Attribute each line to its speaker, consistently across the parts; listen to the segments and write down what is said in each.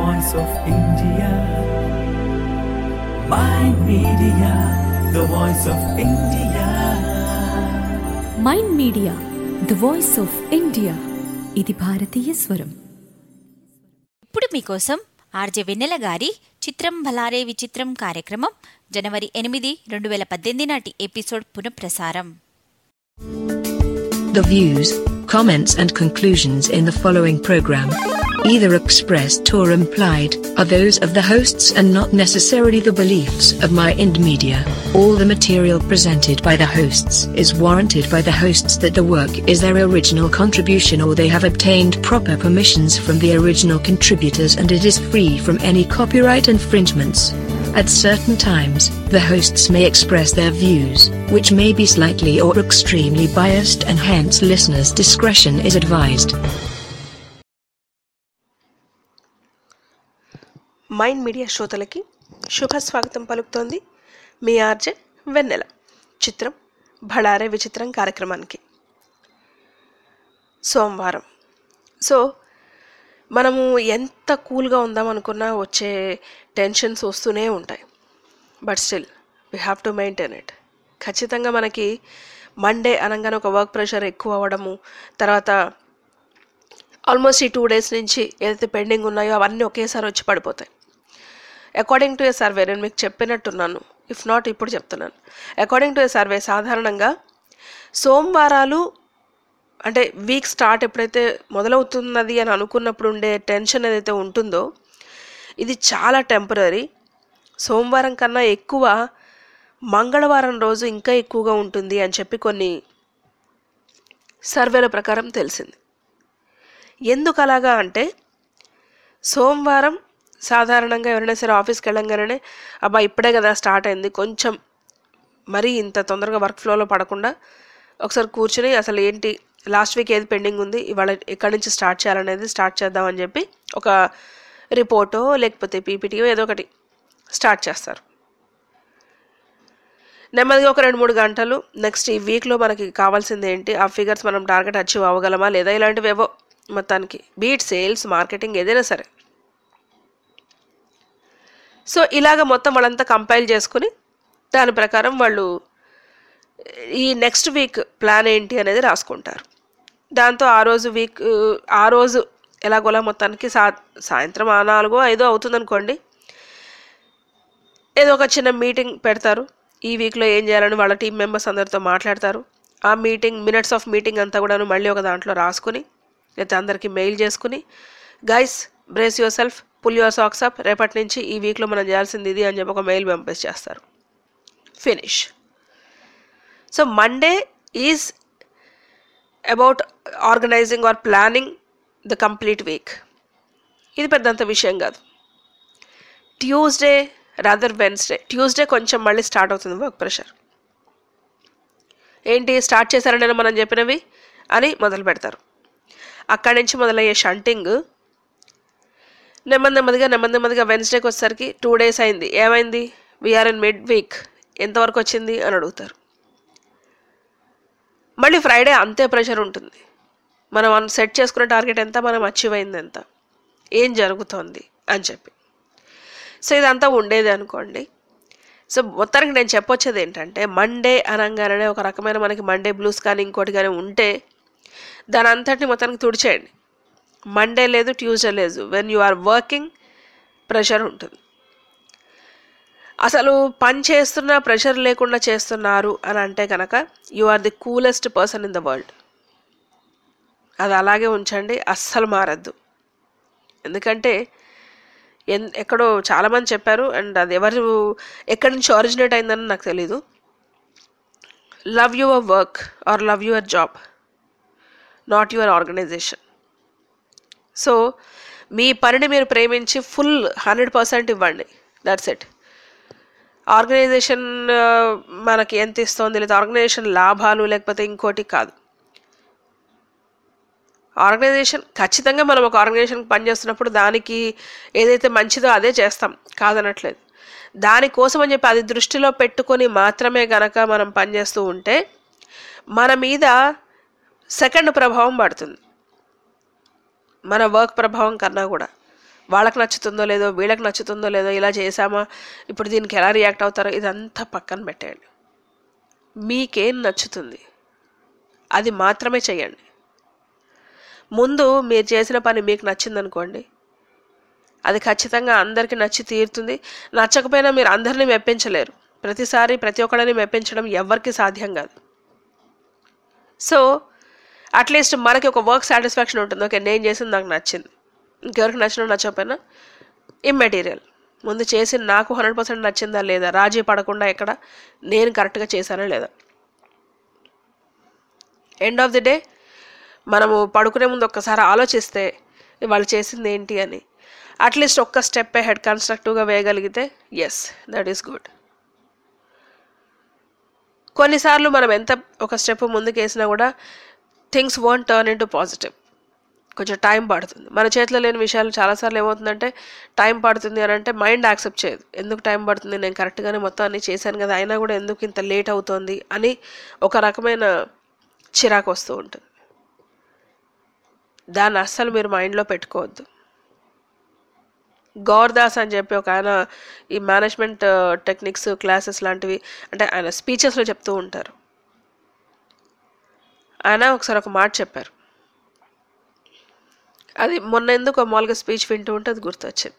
Speaker 1: voice of India. Mind Media, the voice of India.
Speaker 2: Mind Media the voice of India ఇది భారతీయ స్వరం
Speaker 3: ఇప్పుడు మీకోసం ఆర్జే వెన్నెల గారి చిత్రం భలారే విచిత్రం కార్యక్రమం జనవరి ఎనిమిది రెండు వేల పద్దెనిమిది నాటి ఎపిసోడ్ పునఃప్రసారం
Speaker 4: The views, comments, and conclusions in the following program, either expressed or implied, are those of the hosts and not necessarily the beliefs of My Ind Media. All the material presented by the hosts is warranted by the hosts that the work is their original contribution or they have obtained proper permissions from the original contributors and it is free from any copyright infringements. At certain times, the hosts may express their views, which may be slightly or extremely biased, and hence listeners' discretion is advised.
Speaker 5: Mind Media శ్రోతలకి శుభ స్వాగతం పలుకుతోంది మీ RJ వెన్నెల చిత్రం భళారే విచిత్రం కార్యక్రమానికి సోమవారం so మనము ఎంత కూల్గా ఉందాం అనుకున్నా వచ్చే టెన్షన్స్ వస్తూనే ఉంటాయి but still we have to maintain it ఖచ్చితంగా మనకి మండే అనగానే ఒక వర్క్ ప్రెషర్ ఎక్కువ అవ్వడము తర్వాత ఆల్మోస్ట్ ఈ టూ డేస్ నుంచి ఏదైతే పెండింగ్ ఉన్నాయో అవన్నీ ఒకేసారి వచ్చి పడిపోతాయి అకార్డింగ్ టు ఏ సర్వే నేను మీకు చెప్పినట్టున్నాను ఇఫ్ నాట్ ఇప్పుడు చెప్తున్నాను అకార్డింగ్ టు ఏ సర్వే సాధారణంగా సోమవారాలు అంటే వీక్ స్టార్ట్ ఎప్పుడైతే మొదలవుతున్నది అని అనుకున్నప్పుడు ఉండే టెన్షన్ ఏదైతే ఉంటుందో ఇది చాలా టెంపరీ సోమవారం కన్నా ఎక్కువ మంగళవారం రోజు ఇంకా ఎక్కువగా ఉంటుంది అని చెప్పి కొన్ని సర్వేల ప్రకారం తెలిసింది ఎందుకు అలాగా అంటే సోమవారం సాధారణంగా ఎవరైనా సరే ఆఫీస్కి వెళ్ళంగానే అబ్బా ఇప్పుడే కదా స్టార్ట్ అయింది కొంచెం మరీ ఇంత తొందరగా వర్క్ ఫ్లోలో పడకుండా ఒకసారి కూర్చుని అసలు ఏంటి లాస్ట్ వీక్ ఏది పెండింగ్ ఉంది ఇవాళ ఎక్కడి నుంచి స్టార్ట్ చేయాలనేది స్టార్ట్ చేద్దామని చెప్పి ఒక రిపోర్టో లేకపోతే పీపీటీయో ఏదో ఒకటి స్టార్ట్ చేస్తారు నెమ్మదిగా ఒక రెండు మూడు గంటలు నెక్స్ట్ ఈ వీక్లో మనకి కావాల్సింది ఏంటి ఆ ఫిగర్స్ మనం టార్గెట్ అచీవ్ అవ్వగలమా లేదా ఇలాంటివి ఏవో మొత్తానికి బీట్ సేల్స్ మార్కెటింగ్ ఏదైనా సరే సో ఇలాగ మొత్తం వాళ్ళంతా కంపైల్ చేసుకుని దాని ప్రకారం వాళ్ళు ఈ నెక్స్ట్ వీక్ ప్లాన్ ఏంటి అనేది రాసుకుంటారు దాంతో ఆ రోజు వీక్ ఆ రోజు ఎలాగోలా మొత్తానికి సా సాయంత్రం ఆ నాలుగో ఐదో అవుతుందనుకోండి ఏదో ఒక చిన్న మీటింగ్ పెడతారు ఈ వీక్లో ఏం చేయాలని వాళ్ళ టీం మెంబర్స్ అందరితో మాట్లాడతారు ఆ మీటింగ్ మినిట్స్ ఆఫ్ మీటింగ్ అంతా కూడాను మళ్ళీ ఒక దాంట్లో రాసుకుని లేకపోతే అందరికీ మెయిల్ చేసుకుని guys brace yourself pull your socks up రేపటి నుంచి ఈ వీక్లో మనం చేయాల్సింది ఇది అని చెప్పి ఒక మెయిల్ పంపించేస్తారు finish so Monday is about organising or planning the complete week ఇది పెద్దంత విషయం కాదు ట్యూస్డే రాదర్ వెన్స్డే ట్యూస్డే కొంచెం మళ్ళీ స్టార్ట్ అవుతుంది వర్క్ ప్రెషర్ ఏంటి స్టార్ట్ చేశారని మనం చెప్పినవి అని మొదలు పెడతారు అక్కడి నుంచి మొదలయ్యే షంటింగ్ నెమ్మది నెమ్మదిగా నెమ్మది నెమ్మదిగా వెన్స్డేకి వచ్చేసరికి టూ డేస్ అయింది ఏమైంది వీఆర్ ఇన్ మిడ్ వీక్ ఎంతవరకు వచ్చింది అని అడుగుతారు మళ్ళీ ఫ్రైడే అంతే ప్రెషర్ ఉంటుంది మనం సెట్ చేసుకున్న టార్గెట్ ఎంత మనం అచీవ్ అయింది ఎంత ఏం జరుగుతోంది అని చెప్పి సో ఇదంతా ఉండేది అనుకోండి సో మొత్తానికి నేను చెప్పొచ్చేది ఏంటంటే మండే అనగానే ఒక రకమైన మనకి మండే బ్లూస్ కానీ ఇంకోటి కానీ ఉంటే దాని అంతటిని మొత్తానికి తుడిచేయండి మండే లేదు ట్యూస్డే లేదు when you are working pressure ఉంటుంది అసలు పని చేస్తున్న ప్రెషర్ లేకుండా చేస్తున్నారు అని అంటే కనుక you are the coolest person in the world అది అలాగే ఉంచండి అస్సలు మారద్దు ఎందుకంటే ఎన్ ఎక్కడో చాలామంది చెప్పారు అండ్ అది ఎవరు ఎక్కడి నుంచి ఒరిజినేట్ అయిందని నాకు తెలీదు love your work or love your job not your organisation so మీ పనిని మీరు ప్రేమించి ఫుల్ హండ్రెడ్ పర్సెంట్ ఇవ్వండి దట్స్ ఇట్ ఆర్గనైజేషన్ మనకి ఎంత ఇస్తుంది లేదా ఆర్గనైజేషన్ లాభాలు లేకపోతే ఇంకోటి కాదు ఆర్గనైజేషన్ ఖచ్చితంగా మనం ఒక ఆర్గనైజేషన్కి పనిచేస్తున్నప్పుడు దానికి ఏదైతే మంచిదో అదే చేస్తాం కాదనట్లేదు దానికోసం అని చెప్పి అది దృష్టిలో పెట్టుకొని మాత్రమే గనక మనం పనిచేస్తూ ఉంటే మన మీద సెకండ్ ప్రభావం పడుతుంది మన వర్క్ ప్రభావం కన్నా కూడా వాళ్ళకి నచ్చుతుందో లేదో వీళ్ళకి నచ్చుతుందో లేదో ఇలా చేసామా ఇప్పుడు దీనికి ఎలా రియాక్ట్ అవుతారో ఇదంతా పక్కన పెట్టేయండి మీకేం నచ్చుతుంది అది మాత్రమే చేయండి ముందు మీరు చేసిన పని మీకు నచ్చిందనుకోండి అది ఖచ్చితంగా అందరికీ నచ్చి తీరుతుంది నచ్చకపోయినా మీరు అందరినీ మెప్పించలేరు ప్రతిసారి ప్రతి ఒక్కరిని మెప్పించడం ఎవరికి సాధ్యం కాదు సో అట్లీస్ట్ మనకి ఒక వర్క్ సాటిస్ఫాక్షన్ ఉంటుంది ఓకే నేను చేసింది నాకు నచ్చింది ఇంకెవరికి నచ్చిన నచ్చకపోయినా ఇమ్మెటీరియల్ ముందు చేసి నాకు హండ్రెడ్ పర్సెంట్ నచ్చిందా లేదా రాజీ పడకుండా ఎక్కడ నేను కరెక్ట్గా చేశానా లేదా ఎండ్ ఆఫ్ ది డే మనము పడుకునే ముందు ఒక్కసారి ఆలోచిస్తే వాళ్ళు చేసింది ఏంటి అని అట్లీస్ట్ ఒక్క స్టెప్ హెడ్ కన్స్ట్రక్టివ్గా వేయగలిగితే ఎస్ దట్ ఈస్ గుడ్ కొన్నిసార్లు మనం ఎంత ఒక స్టెప్ ముందుకు వేసినా కూడా things won't turn into positive కొంచెం టైం పడుతుంది మన చేతిలో లేని విషయాలు చాలాసార్లు ఏమవుతుందంటే టైం పడుతుంది అని అంటే మైండ్ యాక్సెప్ట్ చేయదు ఎందుకు టైం పడుతుంది నేను కరెక్ట్గానే మొత్తం అన్ని చేశాను కదా అయినా కూడా ఎందుకు ఇంత లేట్ అవుతోంది అని ఒక రకమైన చిరాకు వస్తూ ఉంటుంది దాన్ని అస్సలు మీరు మైండ్లో పెట్టుకోవద్దు గౌర్దాస్ అని చెప్పి ఒక ఆయన ఈ మేనేజ్మెంట్ టెక్నిక్స్ క్లాసెస్ లాంటివి అంటే ఆయన స్పీచెస్లో చెప్తూ ఉంటారు ఆయన ఒకసారి ఒక మాట చెప్పారు అది మొన్న ఎందుకు మామూలుగా స్పీచ్ వింటూ ఉంటే అది గుర్తొచ్చింది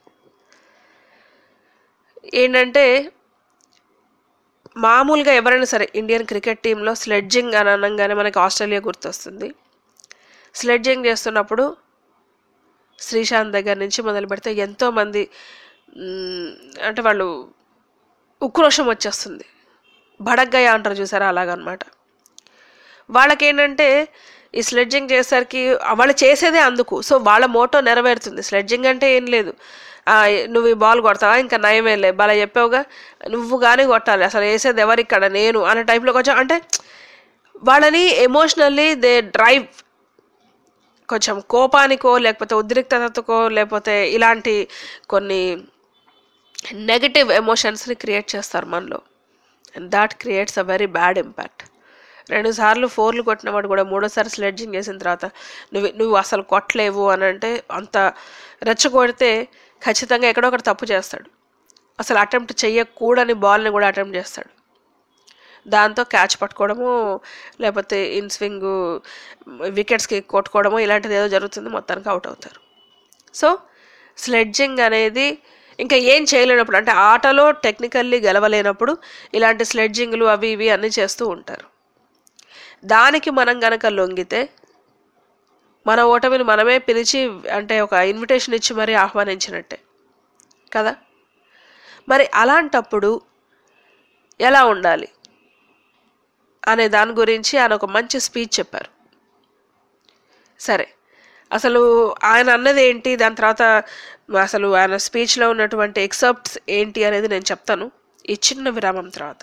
Speaker 5: ఏంటంటే మామూలుగా ఎవరైనా సరే ఇండియన్ క్రికెట్ టీంలో స్లెడ్జింగ్ అని అనగానే మనకి ఆస్ట్రేలియా గుర్తొస్తుంది స్లెడ్జింగ్ చేస్తున్నప్పుడు శ్రీశాంత్ దగ్గర నుంచి మొదలు పెడితే ఎంతోమంది మ్, అంటే వాళ్ళు ఉక్రోషం వచ్చేస్తుంది బడగ్గయ్య అంటారు చూసారా అలాగనమాట వాళ్ళకేంటంటే ఈ స్లెడ్జింగ్ చేసేసరికి వాళ్ళు చేసేదే అందుకు సో వాళ్ళ మోటో నెరవేరుతుంది స్లెడ్జింగ్ అంటే ఏం లేదు ఆ, నువ్వు ఈ బాల్ కొడతావా ఇంకా నయమేలే బాగా చెప్పావుగా నువ్వు కానీ కొట్టాలి అసలు వేసేది ఎవరు ఇక్కడ నేను అనే టైప్లో కొంచెం అంటే వాళ్ళని ఎమోషనల్లీ దే డ్రైవ్ కొంచెం కోపానికో లేకపోతే ఉద్రిక్తతకో లేకపోతే ఇలాంటి కొన్ని నెగటివ్ ఎమోషన్స్ని క్రియేట్ చేస్తారు మనలో and that creates a very bad impact రెండు సార్లు ఫోర్లు కొట్టినవాడు కూడా మూడోసారి స్లెడ్జింగ్ చేసిన తర్వాత నువ్వు నువ్వు అసలు కొట్టలేవు అని అంటే అంత రెచ్చగొడితే ఖచ్చితంగా ఎక్కడో ఒకటి తప్పు చేస్తాడు అసలు అటెంప్ట్ చెయ్యకూడని బాల్ని కూడా అటెంప్ట్ చేస్తాడు దాంతో క్యాచ్ పట్టుకోవడము లేకపోతే ఇన్ స్వింగ్ వికెట్స్కి కొట్టుకోవడము ఇలాంటిది ఏదో జరుగుతుంది మొత్తానికి అవుట్ అవుతారు సో స్లెడ్జింగ్ అనేది ఇంకా ఏం చేయలేనప్పుడు అంటే ఆటలో టెక్నికల్లీ గెలవలేనప్పుడు ఇలాంటి స్లెడ్జింగ్లు అవి ఇవి అన్నీ చేస్తూ ఉంటారు దానికి మనం గనక లొంగితే మన ఓటమిని మనమే పిలిచి అంటే ఒక ఇన్విటేషన్ ఇచ్చి మరీ ఆహ్వానించినట్టే కదా మరి అలాంటప్పుడు ఎలా ఉండాలి అనే దాని గురించి ఆయన ఒక మంచి స్పీచ్ చెప్పారు సరే అసలు ఆయన అన్నది ఏంటి దాని తర్వాత అసలు ఆయన స్పీచ్లో ఉన్నటువంటి ఎక్సెప్ట్స్ ఏంటి అనేది నేను చెప్తాను ఈ చిన్న విరామం తర్వాత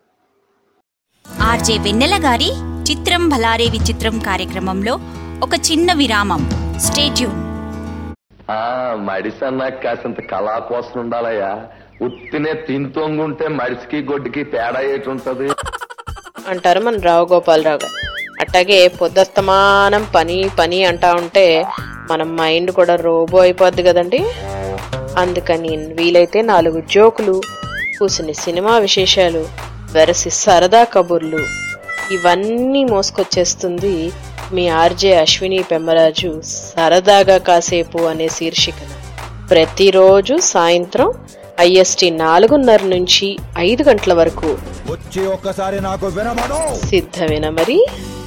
Speaker 3: ఆర్జే వెన్నెల గారి చిత్రం భలారే విచిత్రం కార్యక్రమంలో ఒక చిన్న విరామం స్టేట్యూన్
Speaker 6: ఆ మడిసన్నా కాసింత కళా కోసం ఉండాలయ్యా ఉత్తినే తింతోంగుంటే మడిసికి గొడ్డుకి తేడా ఏటి ఉంటది
Speaker 7: అంటారు మన రావు గోపాలరావు గారు అట్టాగే పొద్దుస్తమానం పని పని అంటా ఉంటే మన మైండ్ కూడా రోబో అయిపోద్ది కదండి అందుకని వీలైతే నాలుగు జోకులు కూసిన సినిమా విశేషాలు వెరసి సరదా కబుర్లు ఇవన్నీ మోసుకొచ్చేస్తుంది మీ ఆర్జే అశ్విని పెమ్మరాజు సరదాగా కాసేపు అనే శీర్షికన ప్రతిరోజు సాయంత్రం ఐఎస్టి నాలుగున్నర నుంచి ఐదు గంటల వరకు
Speaker 8: వచ్చి ఒక్కసారి నాకు వినమను
Speaker 7: సిద్ధమేనా మరి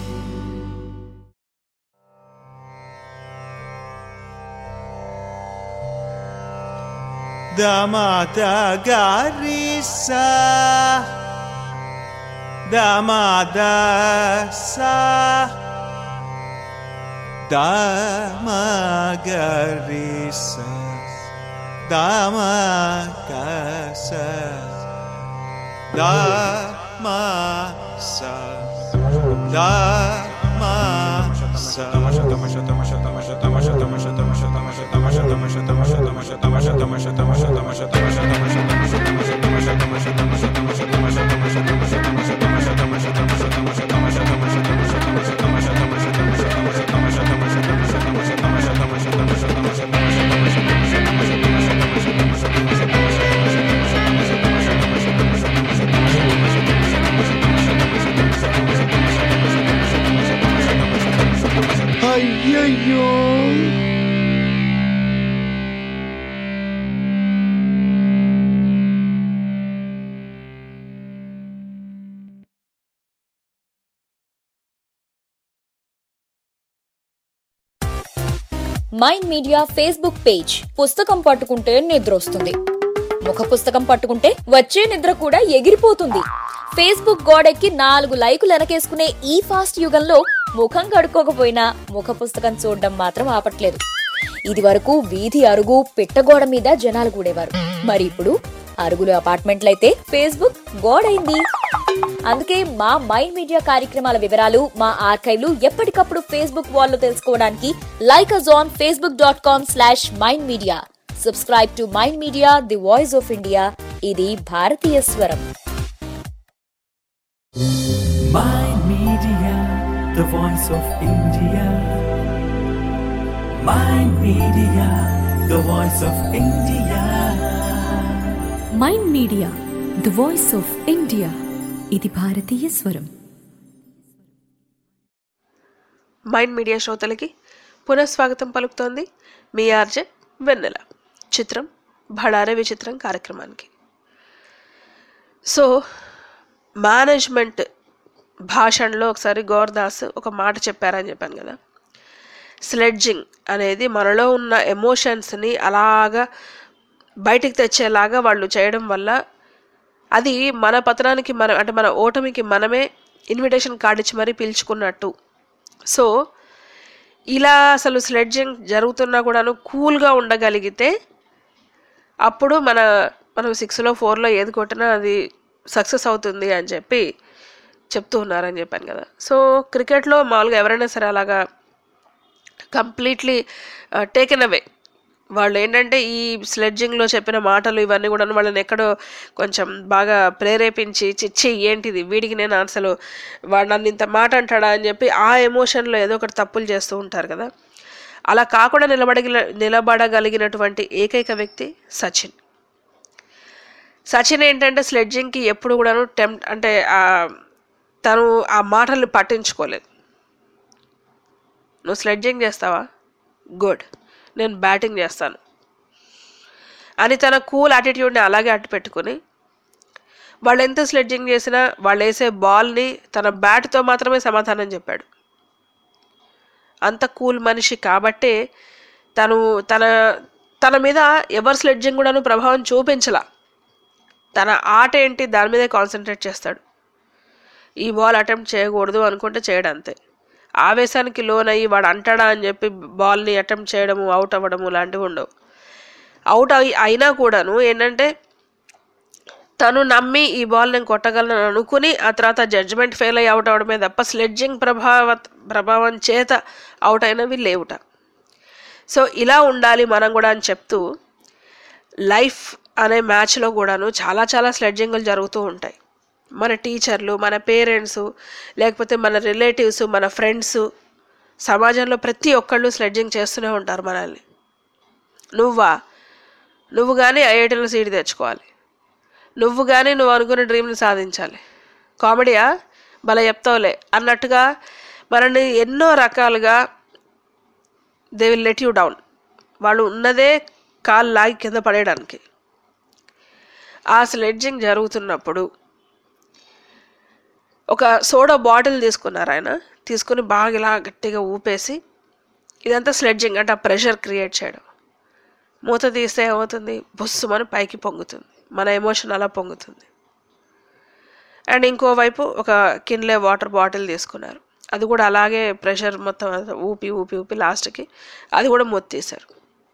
Speaker 9: Damata Garissa Damada Sa Dama Garissa Dama Gasa Dama Sa Dama Sa
Speaker 10: Mind Media Facebook page పుస్తకం పట్టుకుంటే నిద్ర వస్తుంది ముఖ పుస్తకం పట్టుకుంటే వచ్చే నిద్ర కూడా ఎగిరిపోతుంది ఫేస్బుక్ గోడెక్కి నాలుగు లైకులు వెనకేసుకునే ఈ ఫాస్ట్ యుగంలో ముఖం కడుక్కోకపోయినా ముఖ పుస్తకం చూడడం మాత్రం ఆపట్లేదు ఇది వరకు వీధి అరుగు పిట్టగోడ మీద జనాలు కూడేవారు మరి ఇప్పుడు అరుగులు అపార్ట్మెంట్లయితే ఫేస్బుక్ గోడైంది అందుకే మా మైండ్ మీడియా కార్యక్రమాల వివరాలు మా ఆర్కైవ్లు ఎప్పటికప్పుడు ఫేస్బుక్ వాల్లో తెలుసుకోవడానికి like us on Facebook dot com slash Mind Media subscribe to Mind Media the voice of India ఇది భారతీయ స్వరం
Speaker 1: Mind Media, the voice of India. Mind Media, the voice of India.
Speaker 2: Mind Media the voice of India ఇది భారతీయ స్వరం
Speaker 5: mind Media శ్రోతలకి పునఃస్వాగతం పలుకుతోంది మీ RJ వెన్నెల చిత్రం భడారే విచిత్రం కార్యక్రమానికి సో మేనేజ్మెంట్ భాషణలో ఒకసారి గౌర్దాస్ ఒక మాట చెప్పారని చెప్పాను కదా స్లెడ్జింగ్ అనేది మనలో ఉన్న ఎమోషన్స్ని అలాగా బయటికి తెచ్చేలాగా వాళ్ళు చేయడం వల్ల అది మన పతనానికి మనం అంటే మన ఓటమికి మనమే ఇన్విటేషన్ కార్డు ఇచ్చి మరీ పిలుచుకున్నట్టు సో ఇలా అసలు స్లెడ్జింగ్ జరుగుతున్నా కూడాను కూల్గా ఉండగలిగితే అప్పుడు మన మనం సిక్స్లో ఫోర్లో ఏది కొట్టినా అది సక్సెస్ అవుతుంది అని చెప్పి చెప్తూ ఉన్నారని చెప్పాను కదా సో క్రికెట్లో మామూలుగా ఎవరైనా సరే అలాగా కంప్లీట్లీ టేకెన్ అవే వాళ్ళు ఏంటంటే ఈ స్లెడ్జింగ్లో చెప్పిన మాటలు ఇవన్నీ కూడా వాళ్ళని ఎక్కడో కొంచెం బాగా ప్రేరేపించి చిచ్చి ఏంటిది వీడికి నేను అసలు వాడు నన్ను ఇంత మాట అంటాడా అని చెప్పి ఆ ఎమోషన్లో ఏదో ఒకటి తప్పులు చేస్తూ ఉంటారు కదా అలా కాకుండా నిలబడగల నిలబడగలిగినటువంటి ఏకైక వ్యక్తి సచిన్ సచిన్ ఏంటంటే స్లెడ్జింగ్కి ఎప్పుడు కూడాను టెంప్ అంటే ఆ- తను ఆ మాటల్ని పట్టించుకోలేదు నువ్వు స్లెడ్జింగ్ చేస్తావా గుడ్ నేను బ్యాటింగ్ చేస్తాను అని తన కూల్ యాటిట్యూడ్ని అలాగే అట్టు పెట్టుకుని వాళ్ళు ఎంత స్లెడ్జింగ్ చేసినా వాళ్ళు వేసే బాల్ని తన బ్యాట్తో మాత్రమే సమాధానం చెప్పాడు అంత కూల్ మనిషి కాబట్టే తను తన తన మీద ఎవరి స్లెడ్జింగ్ కూడాను ప్రభావం చూపించలా తన ఆట ఏంటి దాని మీదే కాన్సన్ట్రేట్ చేస్తాడు ఈ బాల్ అటెంప్ట్ చేయకూడదు అనుకుంటే చేయడం అంతే ఆవేశానికి లోనయ్యి వాడు అంటాడా అని చెప్పి బాల్ని అటెంప్ట్ చేయడము అవుట్ అవ్వడము లాంటివి ఉండవు అవుట్ అయి అయినా కూడాను ఏంటంటే తను నమ్మి ఈ బాల్ నేను కొట్టగలను అనుకుని ఆ తర్వాత జడ్జిమెంట్ ఫెయిల్ అయ్యి అవుట్ అవడమే తప్ప స్లెడ్జింగ్ ప్రభావ ప్రభావం చేత అవుట్ అయినవి లేవుట సో ఇలా ఉండాలి మనం కూడా అని చెప్తూ లైఫ్ అనే మ్యాచ్లో కూడాను చాలా చాలా స్లెడ్జింగ్లు జరుగుతూ ఉంటాయి మన టీచర్లు మన పేరెంట్స్ లేకపోతే మన రిలేటివ్స్ మన ఫ్రెండ్స్ సమాజంలో ప్రతి ఒక్కళ్ళు స్లెడ్జింగ్ చేస్తూనే ఉంటారు మనల్ని నువ్వా నువ్వు కానీ ఐఐటీలో సీట్ తెచ్చుకోవాలి నువ్వు కానీ నువ్వు అనుకున్న డ్రీమ్ని సాధించాలి కామెడీయా భలే చెప్తావులే అన్నట్టుగా మనల్ని ఎన్నో రకాలుగా they will let you down వాళ్ళు ఉన్నదే కాలు లాగి కింద పడేయడానికి ఆ స్లెడ్జింగ్ జరుగుతున్నప్పుడు ఒక సోడా బాటిల్ తీసుకున్నారు ఆయన తీసుకుని బాగా ఇలా గట్టిగా ఊపేసి ఇదంతా స్లెడ్జింగ్ అంటే ఆ ప్రెషర్ క్రియేట్ చేయడం మూత తీస్తే ఏమవుతుంది బుస్సుమని పైకి పొంగుతుంది మన ఎమోషన్ అలా పొంగుతుంది అండ్ ఇంకోవైపు ఒక కిన్లే వాటర్ బాటిల్ తీసుకున్నారు అది కూడా అలాగే ప్రెషర్ మొత్తం అంతా ఊపి ఊపి ఊపి లాస్ట్కి అది కూడా మూత తీశారు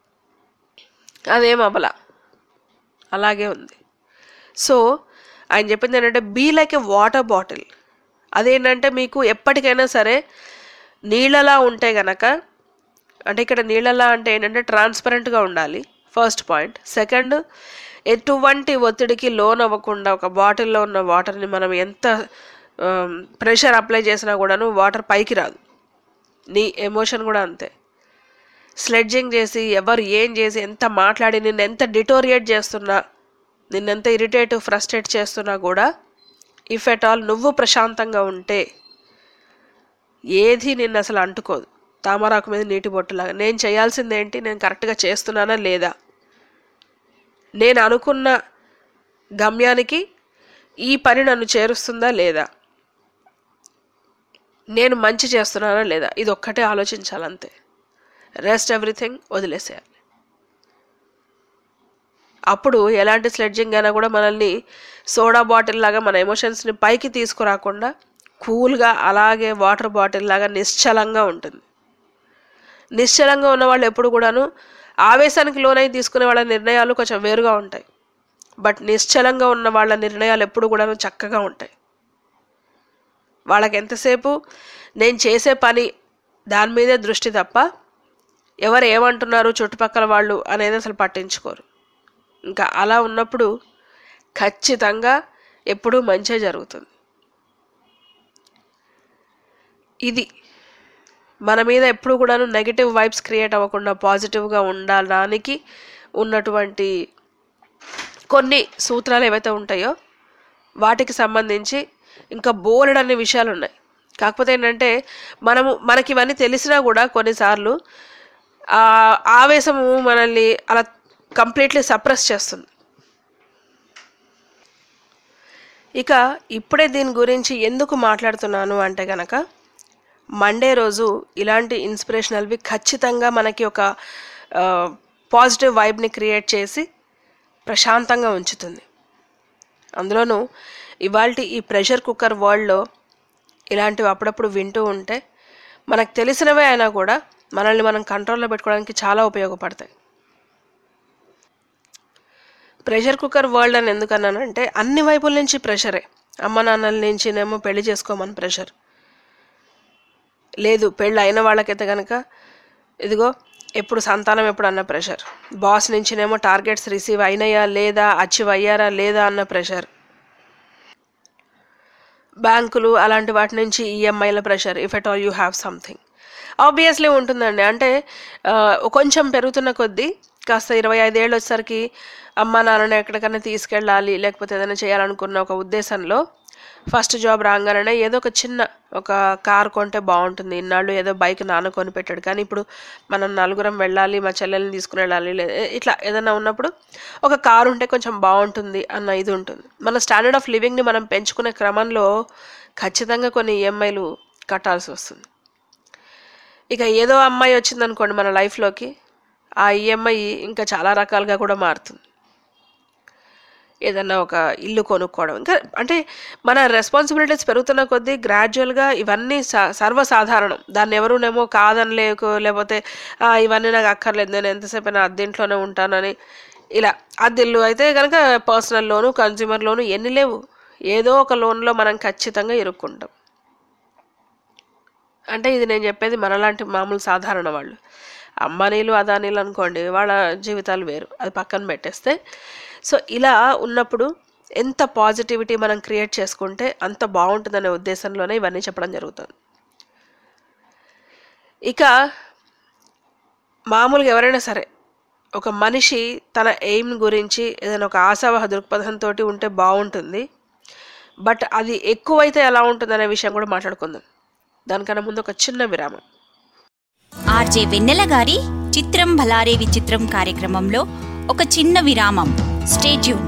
Speaker 5: అదేం అవ్వలా అలాగే ఉంది సో ఆయన చెప్పింది ఏంటంటే be like a water bottle అదేంటంటే మీకు ఎప్పటికైనా సరే నీళ్ళలా ఉంటే గనక అంటే ఇక్కడ నీళ్ళలా అంటే ఏంటంటే ట్రాన్స్పరెంట్గా ఉండాలి ఫస్ట్ పాయింట్ సెకండ్ ఎటువంటి ఒత్తిడికి లోన్ అవ్వకుండా ఒక బాటిల్లో ఉన్న వాటర్ని మనం ఎంత ప్రెషర్ అప్లై చేసినా కూడాను వాటర్ పైకి రాదు నీ ఎమోషన్ కూడా అంతే స్లెడ్జింగ్ చేసి ఎవరు ఏం చేసి ఎంత మాట్లాడి నిన్ను ఎంత డిటోరియేట్ చేస్తున్నా నిన్నెంత ఇరిటేట్ ఫ్రస్ట్రేట్ చేస్తున్నా కూడా ఇఫ్ ఎట్ ఆల్ నువ్వు ప్రశాంతంగా ఉంటే ఏది నిన్ను అసలు అంటుకోదు తామరాకు మీద నీటి బొట్టులాగా నేను చేయాల్సింది ఏంటి నేను కరెక్ట్గా చేస్తున్నానా లేదా నేను అనుకున్న గమ్యానికి ఈ పని నన్ను చేరుస్తుందా లేదా నేను మంచి చేస్తున్నానా లేదా ఇది ఒక్కటే ఆలోచించాలంతే రెస్ట్ ఎవ్రీథింగ్ వదిలేసేయాలి అప్పుడు ఎలాంటి స్లెడ్జింగ్ అయినా కూడా మనల్ని సోడా బాటిల్ లాగా మన ఎమోషన్స్ని పైకి తీసుకురాకుండా కూల్గా అలాగే వాటర్ బాటిల్ లాగా నిశ్చలంగా ఉంటుంది నిశ్చలంగా ఉన్న వాళ్ళు ఎప్పుడు కూడాను ఆవేశానికి లోనై తీసుకునే వాళ్ళ నిర్ణయాలు కొంచెం వేరుగా ఉంటాయి బట్ నిశ్చలంగా ఉన్న వాళ్ళ నిర్ణయాలు ఎప్పుడు కూడాను చక్కగా ఉంటాయి వాళ్ళకి ఎంతసేపు నేను చేసే పని దాని మీదే దృష్టి తప్ప ఎవరు ఏమంటున్నారు చుట్టుపక్కల వాళ్ళు అనేది అసలు పట్టించుకోరు ఇంకా అలా ఉన్నప్పుడు ఖచ్చితంగా ఎప్పుడూ మంచే జరుగుతుంది ఇది మన మీద ఎప్పుడు కూడాను నెగిటివ్ వైబ్స్ క్రియేట్ అవ్వకుండా పాజిటివ్గా ఉండడానికి ఉన్నటువంటి కొన్ని సూత్రాలు ఏవైతే ఉంటాయో వాటికి సంబంధించి ఇంకా బోలెడ్ అనే విషయాలు ఉన్నాయి కాకపోతే ఏంటంటే మనము మనకి ఇవన్నీ తెలిసినా కూడా కొన్నిసార్లు ఆ ఆవేశము మనల్ని అలా కంప్లీట్లీ సప్రెస్ చేస్తుంది ఇక ఇప్పుడే దీని గురించి ఎందుకు మాట్లాడుతున్నాను అంటే గనక మండే రోజు ఇలాంటి ఇన్స్పిరేషనల్వి ఖచ్చితంగా మనకి ఒక పాజిటివ్ వైబ్ని క్రియేట్ చేసి ప్రశాంతంగా ఉంచుతుంది అందులోనూ ఇవాళ ఈ ప్రెషర్ కుక్కర్ వరల్డ్లో ఇలాంటివి అప్పుడప్పుడు వింటూ ఉంటే మనకు తెలిసినవే అయినా కూడా మనల్ని మనం కంట్రోల్లో పెట్టుకోవడానికి చాలా ఉపయోగపడతాయి ప్రెషర్ కుక్కర్ వరల్డ్ అని ఎందుకన్నానంటే అన్ని వైపుల నుంచి ప్రెషరే అమ్మ నాన్నల నుంచినేమో పెళ్లి చేసుకోమని ప్రెషర్ లేదు పెళ్ళి అయిన వాళ్ళకైతే కనుక ఇదిగో ఎప్పుడు సంతానం ఎప్పుడు అన్న ప్రెషర్ బాస్ నుంచినేమో టార్గెట్స్ రిసీవ్ అయినాయా లేదా అచీవ్ అయ్యారా లేదా అన్న ప్రెషర్ బ్యాంకులు అలాంటి వాటి నుంచి ఈఎంఐల pressure if at all you have something obviously ఉంటుందండి అంటే ఆ, కొంచెం పెరుగుతున్న కొద్దీ కాస్త ఇరవై ఐదేళ్ళు వచ్చేసరికి అమ్మ నాన్నని ఎక్కడికైనా తీసుకెళ్ళాలి లేకపోతే ఏదైనా చేయాలనుకున్న ఒక ఉద్దేశంలో ఫస్ట్ జాబ్ రాగానే ఏదో ఒక చిన్న ఒక కార్ కొంటే బాగుంటుంది ఇన్నాళ్ళు ఏదో బైక్ నాన్న కొని పెట్టాడు కానీ ఇప్పుడు మనం నలుగురం వెళ్ళాలి మా చెల్లెల్ని తీసుకుని వెళ్ళాలి లే- ఇట్లా ఏదైనా ఉన్నప్పుడు ఒక కారు ఉంటే కొంచెం బాగుంటుంది అన్న ఇది ఉంటుంది మన స్టాండర్డ్ ఆఫ్ లివింగ్ని మనం పెంచుకునే క్రమంలో ఖచ్చితంగా కొన్ని ఈఎంఐలు కట్టాల్సి వస్తుంది ఇక ఏదో అమ్మాయి వచ్చిందనుకోండి మన లైఫ్లోకి ఆ ఈఎంఐ ఇంకా చాలా రకాలుగా కూడా మారుతుంది ఏదన్నా ఒక ఇల్లు కొనుక్కోవడం ఇంకా అంటే మన రెస్పాన్సిబిలిటీస్ పెరుగుతున్న కొద్దీ గ్రాడ్యువల్గా ఇవన్నీ స- సర్వసాధారణం దాన్ని ఎవరునేమో కాదని లేకు లేకపోతే "ఆ, ఇవన్నీ నాకు అక్కర్లేదు నేను ఎంతసేపు అయినా అద్దెంట్లోనే ఉంటానని ఇలా అద్దెల్లు అయితే కనుక పర్సనల్ లోను కన్జ్యూమర్ లోను ఎన్ని లేవు ఏదో ఒక లోన్లో మనం ఖచ్చితంగా ఇరుక్కుంటాం అంటే ఇది నేను చెప్పేది మనలాంటి మామూలు సాధారణ వాళ్ళు అంబానీలు అదానీలు అనుకోండి వాళ్ళ జీవితాలు వేరు అది పక్కన పెట్టేస్తే సో ఇలా ఉన్నప్పుడు ఎంత పాజిటివిటీ మనం క్రియేట్ చేసుకుంటే అంత బాగుంటుందనే ఉద్దేశంలోనే ఇవన్నీ చెప్పడం జరుగుతుంది ఇక మామూలుగా ఎవరైనా సరే ఒక మనిషి తన ఎయిమ్ గురించి ఏదైనా ఒక ఆశావహ దృక్పథంతో ఉంటే బాగుంటుంది బట్ అది ఎక్కువైతే ఎలా ఉంటుందనే విషయం కూడా మాట్లాడుకుందాం దానికన్నా ముందు ఒక చిన్న విరామం
Speaker 3: ఆర్జే వెన్నెల గారి చిత్రం భలారే విచిత్రం కార్యక్రమంలో ఒక చిన్న విరామం స్టేట్యూన్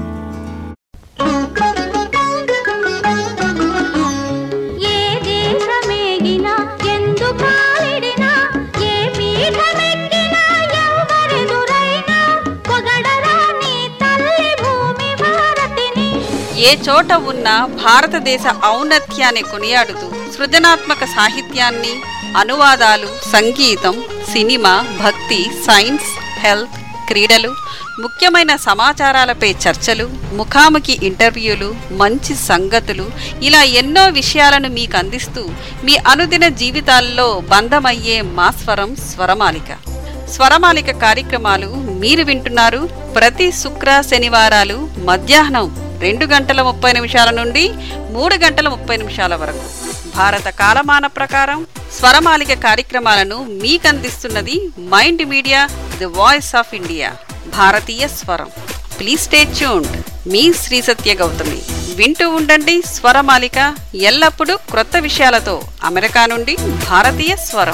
Speaker 11: ఏ దేశమేగినా ఎందు కాలిడినా ఏ పీఠమెక్కినా ఎవరెదురైనా పొగడరా నీ తల్లి భూమి భారతిని
Speaker 12: ఏ చోట ఉన్నా భారతదేశ ఔన్నత్యాన్ని కొనియాడుతూ సృజనాత్మక సాహిత్యాన్ని అనువాదాలు సంగీతం సినిమా భక్తి సైన్స్ హెల్త్ క్రీడలు ముఖ్యమైన సమాచారాలపై చర్చలు ముఖాముఖి ఇంటర్వ్యూలు మంచి సంగతులు ఇలా ఎన్నో విషయాలను మీకు అందిస్తూ మీ అనుదిన జీవితాల్లో బంధమయ్యే మా స్వరం స్వరమాలిక స్వరమాలిక కార్యక్రమాలు మీరు వింటున్నారు ప్రతి శుక్ర శనివారాలు మధ్యాహ్నం రెండు గంటల ముప్పై నిమిషాల నుండి మూడు గంటల ముప్పై నిమిషాల వరకు భారత కాలమాన ప్రకారం స్వరమాలిక కార్యక్రమాలను మీకు అందిస్తున్నది Mind Media the voice of India భారతీయ స్వరం ప్లీజ్ స్టే ట్యూన్డ్ మీ శ్రీ సత్య గౌతమి వింటూ ఉండండి స్వరమాలిక ఎల్లప్పుడూ క్రొత్త విషయాలతో అమెరికా నుండి భారతీయ స్వరం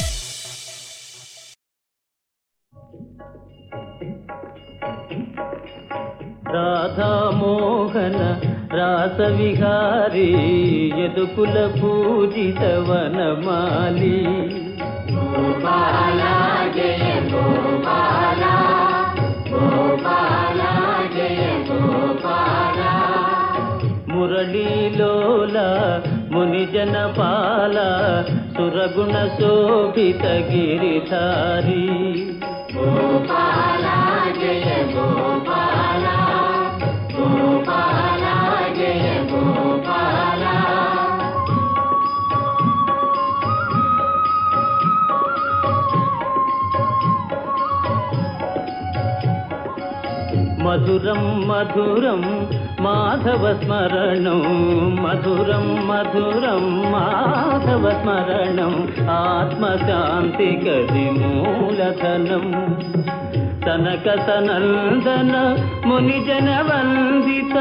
Speaker 13: రాధామోహన రాసవిహారీ యదుకుల పూజిత వనమాలి
Speaker 11: గోపాల జయ గోపాల గోపాల జయ గోపాల
Speaker 13: మురళీలోల మునిజన పాల సురగుణ శోభిత గిరిధారి
Speaker 11: గోపాల జయ గోపాల గోపాల జయ గోపాల
Speaker 13: మధురం మధురం మాధవ స్మరణం మధురం మధురం మాధవ స్మరణం ఆత్మశాంతి గది మూలధనం తనక సనందన మునిజన వందిత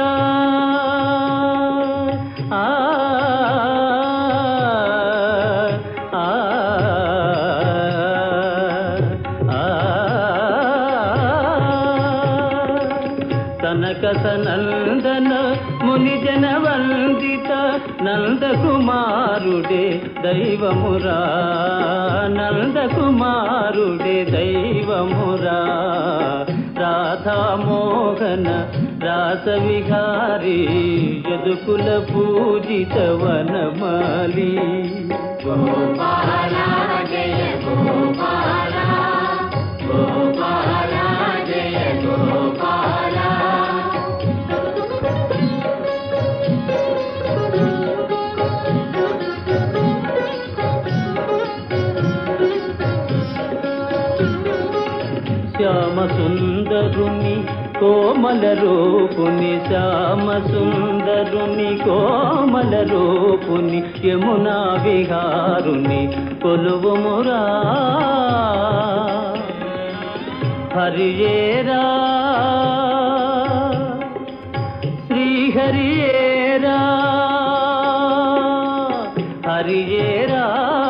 Speaker 13: ఆ ఆ, ఆ, తనక సనందన మునిజన వందిత నందకుమారుడే దైవమురా నందకుమారుడే దైవమురా రాధామోహన రాసవిహారీ యదుకుల పూజిత వనమాలి
Speaker 11: గోపాల జయ గోపాల గోపాల జయ గోపాల
Speaker 13: శ్యామ సుందరుని కోమల రూపుని శ్యామ సుందరుని కోమల రూపుని యమునా విహారుని కొలువుమురా హరియేరా శ్రీహరియేరా హరియేరా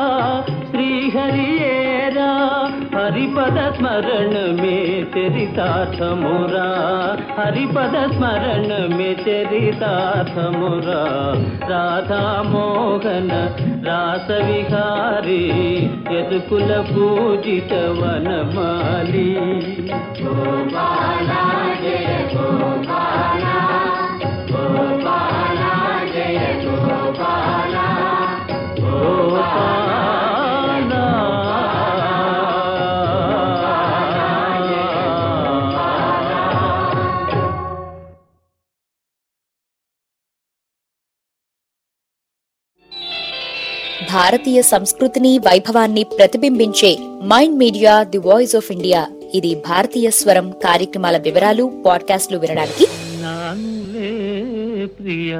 Speaker 13: శ్రీహరియేరా హరిపద స్మరణ మే చరితార్థమురా హరిపద స్మరణ మే చరితార్థమురా రాధా మోహన రాసవిహారీ యదుకుల పూజిత వనమాలి
Speaker 11: గోపాల జయ గోపాల గోపాల జయ గోపాల
Speaker 10: భారతీయ సంస్కృతిని వైభవాన్ని ప్రతిబింబించే Mind Media the voice of India ఇది భారతీయ స్వరం కార్యక్రమాల వివరాలు పాడ్కాస్ట్లు వినడానికి
Speaker 13: నానులే ప్రియ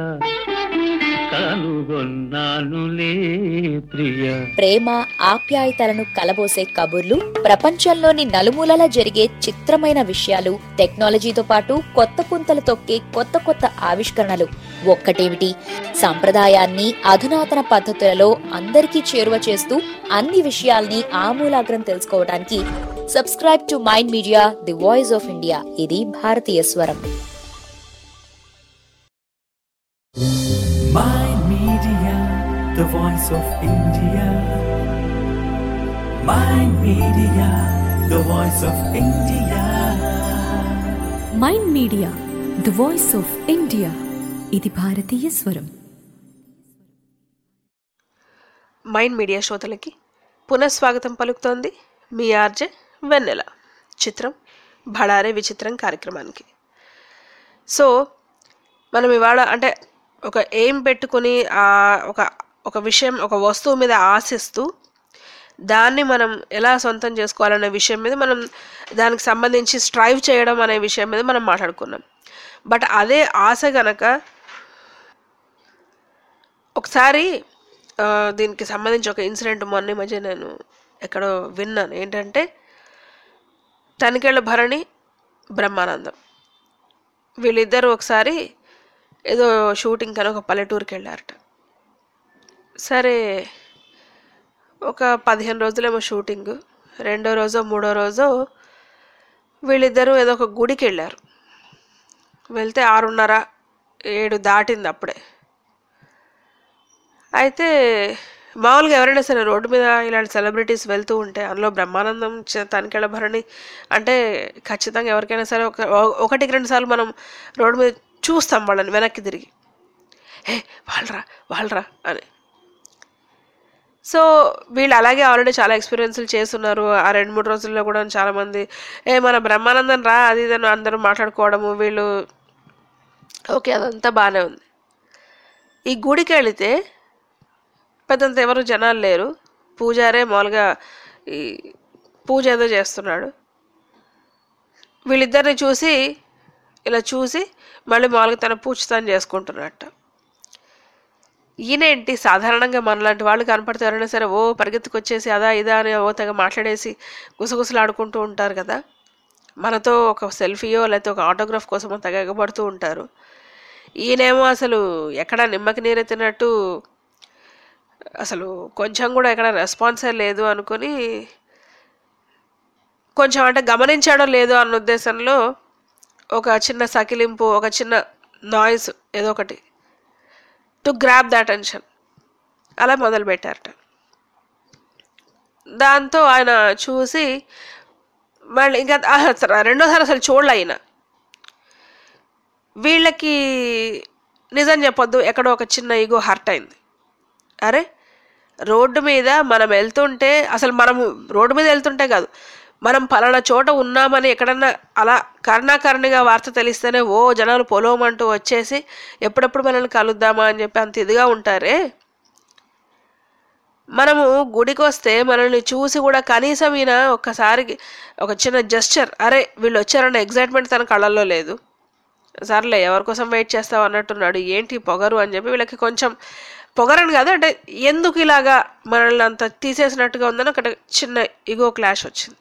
Speaker 13: కనుగొన్నానులే ప్రియ
Speaker 10: ప్రేమ ఆప్యాయతలను కలబోసే కబుర్లు ప్రపంచంలోని నలుమూలలా జరిగే చిత్రమైన విషయాలు టెక్నాలజీతో పాటు కొత్త పుంతలు తొక్కే కొత్త కొత్త ఆవిష్కరణలు ఒక్కటేమిటి సంప్రదాయాన్ని అధునాతన పద్ధతులలో అందరికీ చేరువ చేస్తూ అన్ని విషయాల్ని ఆమూలాగ్రం తెలుసుకోవడానికి subscribe to Mind Media the voice of India ఇది భారతీయ స్వరం
Speaker 1: Mind Media, the voice of India. Mind Media, the voice of India.
Speaker 2: Mind Media the voice of India ఇది భారతీయ స్వరం
Speaker 5: మైండ్ మీడియా శ్రోతలకి పునఃస్వాగతం పలుకుతోంది మీ ఆర్జే వెన్నెల చిత్రం భడారే విచిత్రం కార్యక్రమానికి సో మనం ఇవాళ అంటే ఒక ఏం పెట్టుకొని ఆ ఒక ఒక విషయం ఒక వస్తువు మీద ఆశిస్తూ దాన్ని మనం ఎలా సొంతం చేసుకోవాలనే విషయం మీద మనం దానికి సంబంధించి స్ట్రైవ్ చేయడం అనే విషయం మీద మనం మాట్లాడుకున్నాం బట్ అదే ఆశ గనక ఒకసారి ఆ, దీనికి సంబంధించి ఒక ఇన్సిడెంట్ మొన్న ఈ మధ్య నేను ఎక్కడో విన్నాను ఏంటంటే తనికెళ్ళ భరణి బ్రహ్మానందం వీళ్ళిద్దరూ ఒకసారి ఏదో షూటింగ్ అని ఒక పల్లెటూరుకి వెళ్ళారట సరే ఒక పదిహేను రోజులేమో షూటింగ్ రెండో రోజో మూడో రోజో వీళ్ళిద్దరూ ఏదో ఒక గుడికి వెళ్ళారు వెళ్తే ఆరున్నర ఏడు దాటింది అప్పుడే అయితే మామూలుగా ఎవరైనా సరే రోడ్డు మీద ఇలాంటి సెలబ్రిటీస్ వెళ్తూ ఉంటే అందులో బ్రహ్మానందం చ- తనికెళ్ళ భరణి అంటే ఖచ్చితంగా ఎవరికైనా సరే ఒక ఒకటికి రెండు సార్లు మనం రోడ్డు మీద చూస్తాం వాళ్ళని వెనక్కి తిరిగి ఏ వాళ్ళరా వాళ్ళరా అని సో వీళ్ళు అలాగే ఆల్రెడీ చాలా ఎక్స్పీరియన్స్లు చేస్తున్నారు ఆ రెండు మూడు రోజుల్లో కూడా చాలామంది ఏ మన బ్రహ్మానందం రా అది ఇది అని అందరూ మాట్లాడుకోవడము వీళ్ళు ఓకే అదంతా బాగానే ఉంది ఈ గుడికి వెళితే పెద్దంత ఎవరు జనాలు లేరు పూజారే మామూలుగా ఈ పూజ ఏదో చేస్తున్నాడు వీళ్ళిద్దరిని చూసి ఇలా చూసి మళ్ళీ మామూలుగా తన పూజ తాను చేసుకుంటున్నట్ట ఈయనేంటి సాధారణంగా మనలాంటి వాళ్ళు కనపడితే ఎవరైనా సరే ఓ పరిగెత్తుకొచ్చేసి అదా ఇదా అని ఓ తెగ మాట్లాడేసి గుసగుసలు ఆడుకుంటూ ఉంటారు కదా మనతో ఒక సెల్ఫీయో లేకపోతే ఒక ఆటోగ్రాఫ్ కోసమో తెగ ఎగబడుతూ ఉంటారు ఈయనేమో అసలు ఎక్కడ నిమ్మకి నీరెత్తినట్టు అసలు కొంచెం కూడా ఎక్కడ రెస్పాన్సే లేదు అనుకొని కొంచెం అంటే గమనించాడో లేదో అన్న ఉద్దేశంలో ఒక చిన్న సకిలింపు ఒక చిన్న నాయిస్ ఏదో ఒకటి టు గ్రాప్ ద అటెన్షన్ అలా మొదలుపెట్టారట దాంతో ఆయన చూసి మళ్ళీ ఇంకా ఆహా, రెండోసారి అసలు చూడలే ఆయన వీళ్ళకి నిజం చెప్పొద్దు ఎక్కడో ఒక చిన్న ఈగో హర్ట్ అయింది అరే రోడ్డు మీద మనం వెళ్తుంటే అసలు మనము రోడ్డు మీద వెళ్తుంటే కాదు మనం పలానా చోట ఉన్నామని ఎక్కడన్నా అలా కర్ణాకర్ణిగా వార్త తెలిస్తేనే ఓ జనాలు పొలోమంటూ వచ్చేసి ఎప్పుడెప్పుడు మనల్ని కలుద్దామా అని చెప్పి అంత ఇదిగా ఉంటారే మనము గుడికి వస్తే మనల్ని చూసి కూడా కనీసం ఈయన ఒక్కసారి ఒక చిన్న జస్చర్ అరే వీళ్ళు వచ్చారన్న ఎగ్జైట్మెంట్ తన కళ్ళల్లో లేదు సర్లే ఎవరి కోసం వెయిట్ చేస్తావు అన్నట్టున్నాడు ఏంటి పొగరు అని చెప్పి వీళ్ళకి కొంచెం పొగరని కాదు అంటే ఎందుకు ఇలాగా మనల్ని అంత తీసేసినట్టుగా ఉందని ఒక చిన్న ఇగో క్లాష్ వచ్చింది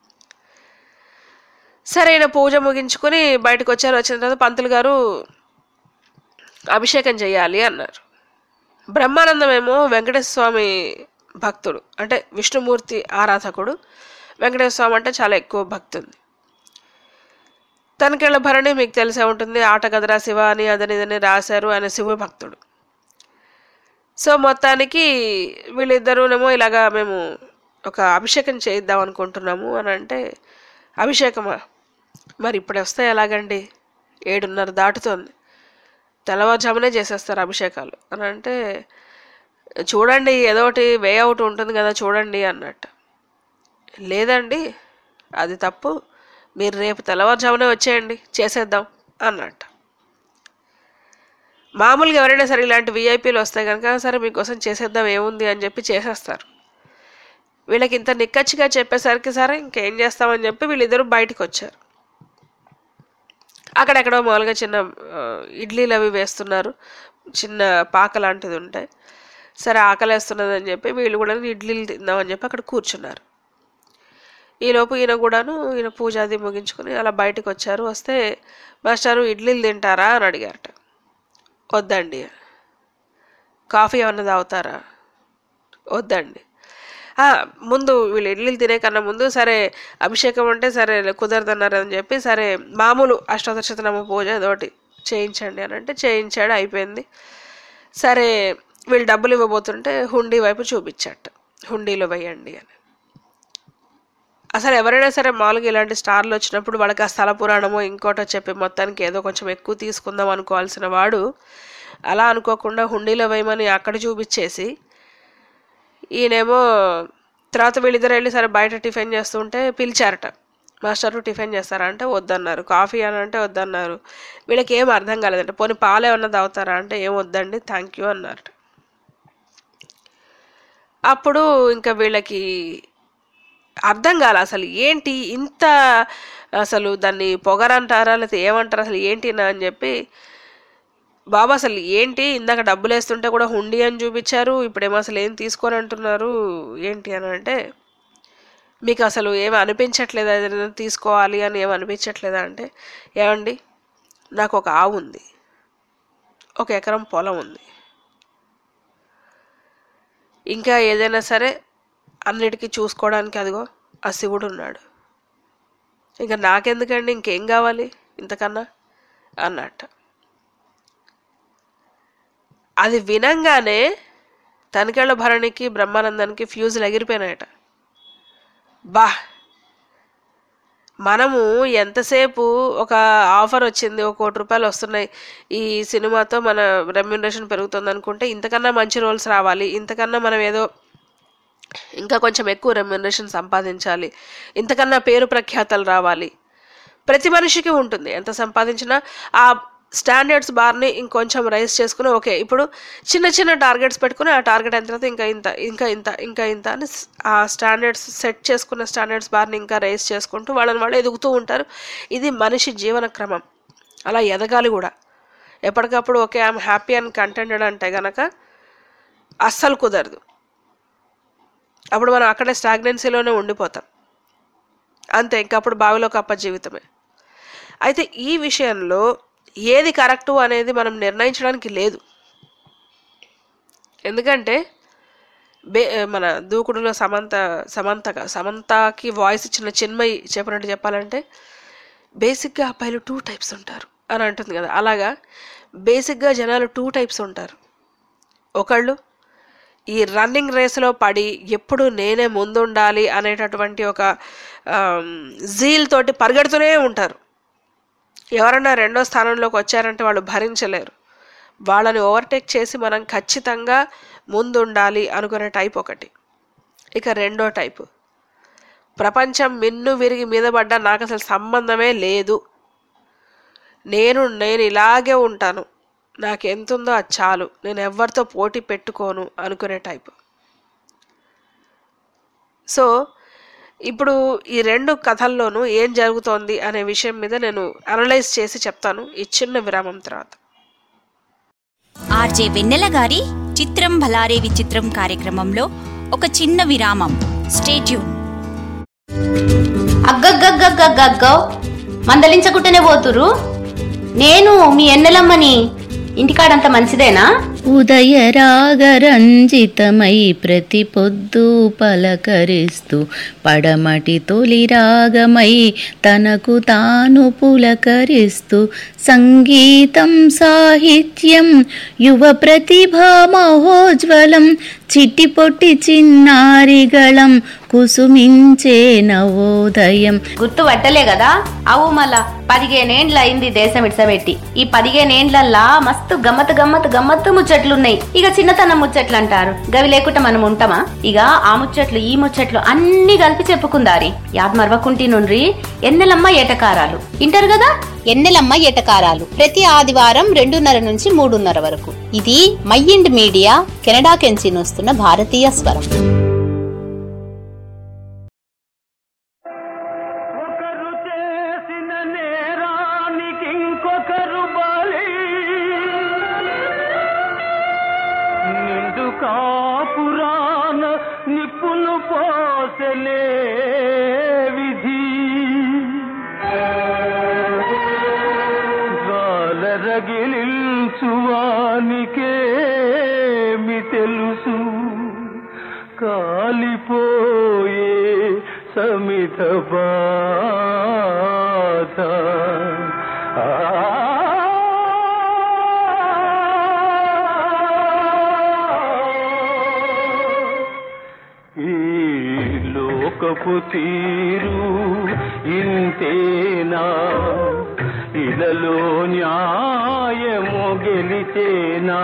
Speaker 5: సరైన పూజ ముగించుకొని బయటకు వచ్చారు వచ్చిన తర్వాత పంతులు గారు అభిషేకం చేయాలి అన్నారు బ్రహ్మానందం ఏమో వెంకటేశ్వర స్వామి భక్తుడు అంటే విష్ణుమూర్తి ఆరాధకుడు వెంకటేశ్వర స్వామి అంటే చాలా ఎక్కువ భక్తి ఉంది తనకెళ్ళ భరణి మీకు తెలిసే ఉంటుంది ఆట గదరా శివ అని అదని ఇదని రాశారు ఆయన శివ భక్తుడు సో మొత్తానికి వీళ్ళిద్దరూనేమో ఇలాగా మేము ఒక అభిషేకం చేయిద్దాం అనుకుంటున్నాము అని అంటే అభిషేకమా మరి ఇప్పుడు వస్తే ఎలాగండి ఏడున్నర దాటుతోంది తెల్లవారుజామునే చేసేస్తారు అభిషేకాలు అని అంటే చూడండి ఏదో ఒకటి వే అవుట్ ఉంటుంది కదా చూడండి అన్నట్టు లేదండి అది తప్పు మీరు రేపు తెల్లవారుజామునే వచ్చేయండి చేసేద్దాం అన్నట్టు మామూలుగా ఎవరైనా సరే ఇలాంటి విఐపీలు వస్తే కనుక సరే మీకోసం చేసేద్దాం ఏముంది అని చెప్పి చేసేస్తారు వీళ్ళకి ఇంత నిక్కచ్చిగా చెప్పేసరికి సరే ఇంకేం చేస్తామని చెప్పి వీళ్ళిద్దరూ బయటకు వచ్చారు అక్కడెక్కడో మామూలుగా చిన్న ఆ, ఇడ్లీలు అవి వేస్తున్నారు చిన్న పాక లాంటిది ఉంటాయి సరే ఆకలేస్తున్నది అని చెప్పి వీళ్ళు కూడా ఇడ్లీలు తిందామని చెప్పి అక్కడ కూర్చున్నారు ఈలోపు ఈయన కూడాను ఈయన పూజ అది ముగించుకొని అలా బయటకు వచ్చారు వస్తే మాస్టారు ఇడ్లీలు తింటారా అని అడిగారట వద్దండి కాఫీ ఏమన్నా తాగుతారా వద్దండి "ఆ, ముందు వీళ్ళు ఇడ్లీలు తినే కన్నా ముందు సరే అభిషేకం అంటే సరే కుదరదన్నారు అని చెప్పి సరే మామూలు అష్టోత్తరశతనామ పూజ ఏదోటి చేయించండి అని అంటే చేయించాడు అయిపోయింది సరే వీళ్ళు డబ్బులు ఇవ్వబోతుంటే హుండీ వైపు చూపించట హుండీలో వేయండి అని అసలు ఎవరైనా సరే మామూలుగా ఇలాంటి స్టార్లు వచ్చినప్పుడు వాళ్ళకి ఆ స్థల పురాణమో ఇంకోటో చెప్పి మొత్తానికి ఏదో కొంచెం ఎక్కువ తీసుకుందాం అనుకోవాల్సిన వాడు అలా అనుకోకుండా హుండీలో వేయమని అక్కడ చూపించేసి ఈయనేమో తర్వాత వీళ్ళిద్దరు వెళ్ళి సరే బయట టిఫిన్ చేస్తుంటే పిలిచారట మాస్టరు టిఫిన్ చేస్తారా అంటే వద్దన్నారు కాఫీ అని అంటే వద్దన్నారు వీళ్ళకి ఏం అర్థం కాలేదంట పోనీ పాలు ఏమన్నా తాగుతారా అంటే ఏం వద్దండి థ్యాంక్ యూ అన్నారట అప్పుడు ఇంకా వీళ్ళకి అర్థం కాలే అసలు ఏంటి ఇంత అసలు దాన్ని పొగరంటారా లేకపోతే ఏమంటారా అసలు ఏంటి నా అని చెప్పి బాబా అసలు ఏంటి ఇందాక డబ్బులు వేస్తుంటే కూడా హుండీ అని చూపించారు ఇప్పుడేమో అసలు ఏం తీసుకొని అంటున్నారు ఏంటి అని అంటే మీకు అసలు ఏమి అనిపించట్లేదా ఏదైనా తీసుకోవాలి అని ఏమి అనిపించట్లేదా అంటే ఏమండి నాకు ఒక ఆవు ఉంది ఒక ఎకరం పొలం ఉంది ఇంకా ఏదైనా సరే అన్నిటికీ చూసుకోవడానికి అదిగో ఆ శివుడు ఉన్నాడు ఇంకా నాకెందుకండి ఇంకేం కావాలి ఇంతకన్నా అన్నట్టు అది వినంగానే తనికేళ్ల భరణికి బ్రహ్మానందానికి ఫ్యూజులు ఎగిరిపోయినాయట బా మనము ఎంతసేపు ఒక ఆఫర్ వచ్చింది ఒక కోటి రూపాయలు వస్తున్నాయి ఈ సినిమాతో మన రెమ్యునరేషన్ పెరుగుతుంది అనుకుంటే ఇంతకన్నా మంచి రోల్స్ రావాలి ఇంతకన్నా మనం ఏదో ఇంకా కొంచెం ఎక్కువ రెమ్యునరేషన్ సంపాదించాలి ఇంతకన్నా పేరు ప్రఖ్యాతలు రావాలి ప్రతి మనిషికి ఉంటుంది ఎంత సంపాదించినా ఆ స్టాండర్డ్స్ బార్ని ఇంకొంచెం రైస్ చేసుకుని ఓకే ఇప్పుడు చిన్న చిన్న టార్గెట్స్ పెట్టుకుని ఆ టార్గెట్ అయిన తర్వాత ఇంకా ఇంత ఇంకా ఇంత ఇంకా ఇంత అని స్- ఆ స్టాండర్డ్స్ సెట్ చేసుకున్న స్టాండర్డ్స్ బార్ని ఇంకా రైస్ చేసుకుంటూ వాళ్ళని వాళ్ళు ఎదుగుతూ ఉంటారు ఇది మనిషి జీవన క్రమం అలా ఎదగాలి కూడా ఎప్పటికప్పుడు okay I'm happy and contented అంటే గనక అస్సలు కుదరదు అప్పుడు మనం అక్కడే స్టాగ్నెన్సీలోనే ఉండిపోతాం అంతే ఇంకా అప్పుడు బావిలో కప్ప జీవితమే అయితే ఈ విషయంలో ఏది కరెక్టు అనేది మనం నిర్ణయించడానికి లేదు ఎందుకంటే బే మన దూకుడులో సమంత సమంతగా సమంతకి వాయిస్ ఇచ్చిన చిన్మయి చెప్పినట్టు చెప్పాలంటే బేసిక్గా అబ్బాయిలు టూ టైప్స్ ఉంటారు అని అంటుంది కదా అలాగా బేసిక్గా జనాలు టూ టైప్స్ ఉంటారు ఒకళ్ళు ఈ రన్నింగ్ రేస్లో పడి ఎప్పుడు నేనే ముందుండాలి అనేటటువంటి ఒక జీల్ తోటి పరిగెడుతూనే ఉంటారు ఎవరన్నా రెండో స్థానంలోకి వచ్చారంటే వాళ్ళు భరించలేరు వాళ్ళని ఓవర్టేక్ చేసి మనం ఖచ్చితంగా ముందుండాలి అనుకునే టైప్ ఒకటి ఇక రెండో టైపు ప్రపంచం మిన్ను విరిగి మీద పడ్డా నాకు అసలు సంబంధమే లేదు నేను నేను ఇలాగే ఉంటాను నాకు ఎంత ఉందో అది చాలు నేను ఎవరితో పోటీ పెట్టుకోను అనుకునే టైపు సో ఇప్పుడు ఈ రెండు కథల్లోనూ ఏం జరుగుతోంది అనే విషయం మీద నేను అనలైజ్ చేసి చెప్తాను ఈ చిన్న విరామం తర్వాత
Speaker 3: ఆర్జే వెన్నెల గారి చిత్రం భలారే విచిత్రం కార్యక్రమంలో ఒక చిన్న విరామం స్టేట్యూన్
Speaker 14: అగ్గగ్గగ్గగ్గగ్గో మందలించకుంటేనే పోతురు నేను మీ ఎన్నెలమ్మని ఇంటికాడంత మంచిదేనా
Speaker 15: ఉదయ రాగరంజితమై ప్రతి పొద్దు పలకరిస్తూ పడమటి తొలి రాగమై తనకు తాను పులకరిస్తూ సంగీతం సాహిత్యం యువ ప్రతిభా మహోజ్వలం చిట్టి పొట్టి చిన్నారిగళం కుసుమించే నవోదయం
Speaker 14: గుర్తు పట్టలే కదా అవు మళ్ళా పదిహేనేండ్ల అయింది దేశం ఇడ్సబెట్టి ఈ పదిహేనేండ్లల్లా మస్తు గమ్మత్ గమ్మత్ గమ్మత్తు ముచ్చట్లున్నాయి ఇక చిన్నతనం ముచ్చట్లు అంటారు గవి లేకుండా మనం ఉంటామా ఇక ఆ ముచ్చట్లు ఈ ముచ్చట్లు అన్ని కలిపి చెప్పుకుందారి యాద్ మరవకుంటి నుండ్రి ఎన్నెలమ్మ ఏటకారాలు ఇంటారు కదా
Speaker 16: ఎన్నెలమ్మ ఎటకారాలు ప్రతి ఆదివారం రెండున్నర నుంచి మూడున్నర వరకు ఇది మైండ్ మీడియా కెనడా కెంచి వస్తున్న భారతీయ స్వరం
Speaker 13: ఇంకొకరు బాలి నిండు కాపురాన నిప్పులు పోసలే విధి గాల రగిలించువానికేమి తెలుసు కాలిపోయే సమిత బాధ ఆ ఈ లోకపు తీరు ఇంతేనా ఇలలో న్యాయము గెలిచేనా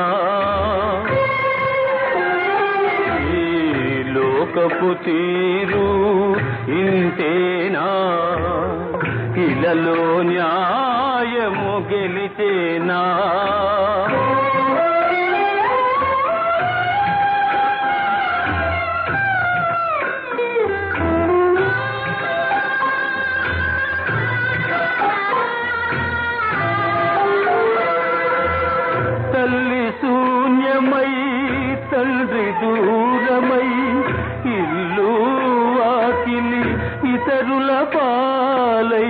Speaker 13: ఈ లోకపు తీరు ఇంతేనా ఇలలో న్యాయము గెలిచేనా తల్లి శూన్యమై తండ్రి దూరమై ఇల్లు వాకిలి ఇతరుల పాలై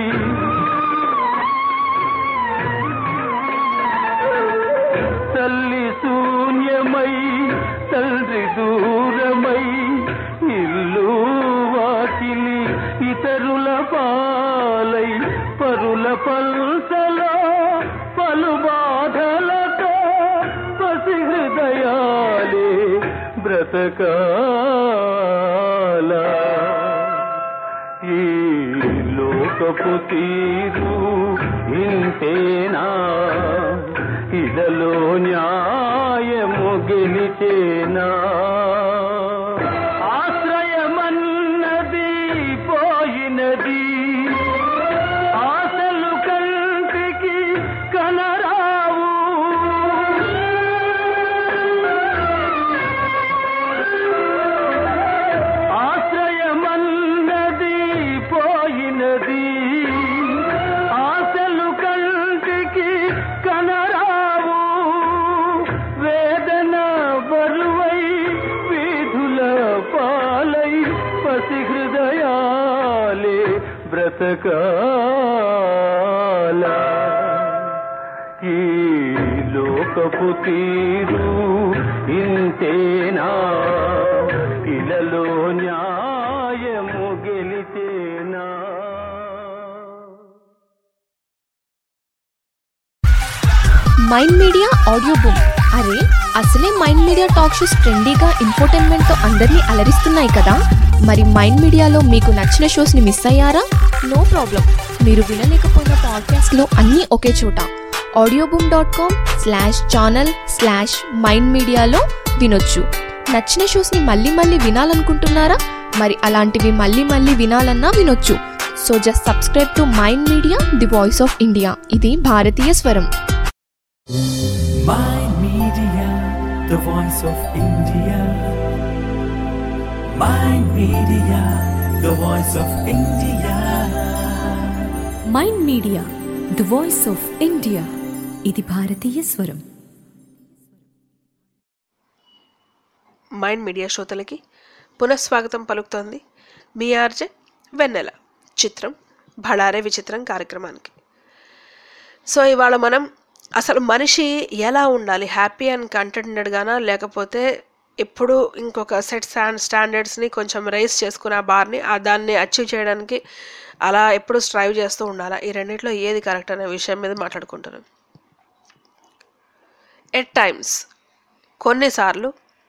Speaker 13: తల్లి శూన్యమై తండ్రి దూరమై ఇల్లు వాకిలి ఇతరుల పాలై పరుల పల్సలో పలు బాధలతో పసి హృదయాలే బ్ర బ్రతకాల ఈ లోకపు తీరు ఇంతేనా ఇదలో న్యాయము గెలిచేనా ఆశ్రయమన్నది పోయినది ఆశలు కంటికి కనరావు ఆశ్రయమన్నది పోయినది ఆశలు కంటికి కనరావు వేదన బరువై వీధుల పాలై పసి హృదయాలే బ్రతకాల ఈ లోకపు తీరు ఇంతేనా ఇలలో న్యాయము గెలిచేనా
Speaker 17: మైండ్ మీడియా ఆడియో బుక్ అరే అసలే మైండ్ మీడియా టాక్ షోస్ ట్రెండీగా ఇన్ఫోటైన్మెంట్ తో అందరినీ అలరిస్తున్నాయి కదా మరి మైండ్ మీడియాలో మీకు నచ్చిన షోస్ ని మిస్ అయ్యారా నో ప్రాబ్లం మీరు వినలేకపోయిన పాడ్కాస్ట్ లో అన్నీ ఒకే చోట Audioboom dot com slash channel slash Mind మీడియాలో వినొచ్చు నచ్చిన షోస్ ని మళ్ళీ మళ్ళీ వినాలనుకుంటున్నారా మరి అలాంటివి మళ్ళీ మళ్ళీ వినాలన్నా వినొచ్చు so just subscribe to Mind Media the voice of India ఇది భారతీయ స్వరం
Speaker 1: Mind Media, the voice of India. Mind Media, the voice of India.
Speaker 2: Mind Media the voice of India ఇది భారతీయ స్వరం
Speaker 5: మైండ్ మీడియా శ్రోతలకి పునఃస్వాగతం పలుకుతోంది మీ ఆర్జే వెన్నెల చిత్రం భళారే విచిత్రం కార్యక్రమానికి సో ఇవాళ మనం అసలు మనిషి ఎలా ఉండాలి హ్యాపీ అండ్ కంటెంటెడ్గానా లేకపోతే ఎప్పుడు ఇంకొక సెట్ స్టాండ్ స్టాండర్డ్స్ని కొంచెం రైస్ చేసుకుని ఆ బార్ని ఆ దాన్ని అచీవ్ చేయడానికి అలా ఎప్పుడు స్ట్రైవ్ చేస్తూ ఉండాలా ఈ రెండిట్లో ఏది కరెక్ట్ అనే విషయం మీద మాట్లాడుకుంటున్నాం ఎట్ టైమ్స్ కొన్నిసార్లు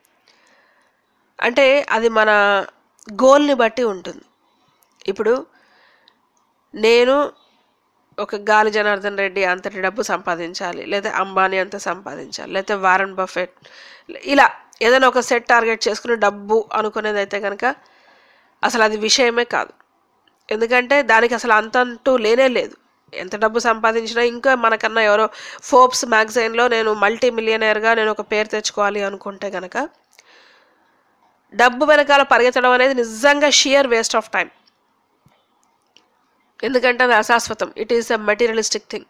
Speaker 5: అంటే అది మన గోల్ని బట్టి ఉంటుంది ఇప్పుడు నేను ఒక గాలి జనార్దన్ రెడ్డి అంతటి డబ్బు సంపాదించాలి లేదా అంబానీ అంత సంపాదించాలి లేకపోతే వారన్ బఫెట్ ఇలా ఏదైనా ఒక సెట్ టార్గెట్ చేసుకుని డబ్బు అనుకునేది అయితే కనుక అసలు అది విషయమే కాదు ఎందుకంటే దానికి అసలు అంతంటూ లేనే లేదు ఎంత డబ్బు సంపాదించినా ఇంకా మనకన్నా ఎవరో ఫోర్బ్స్ మ్యాగజైన్లో నేను మల్టీ మిలియనర్గా నేను ఒక పేరు తెచ్చుకోవాలి అనుకుంటే కనుక డబ్బు వెనకాల పరిగెత్తడం అనేది నిజంగా షియర్ వేస్ట్ ఆఫ్ టైం ఎందుకంటే అది అశాశ్వతం it is a materialistic thing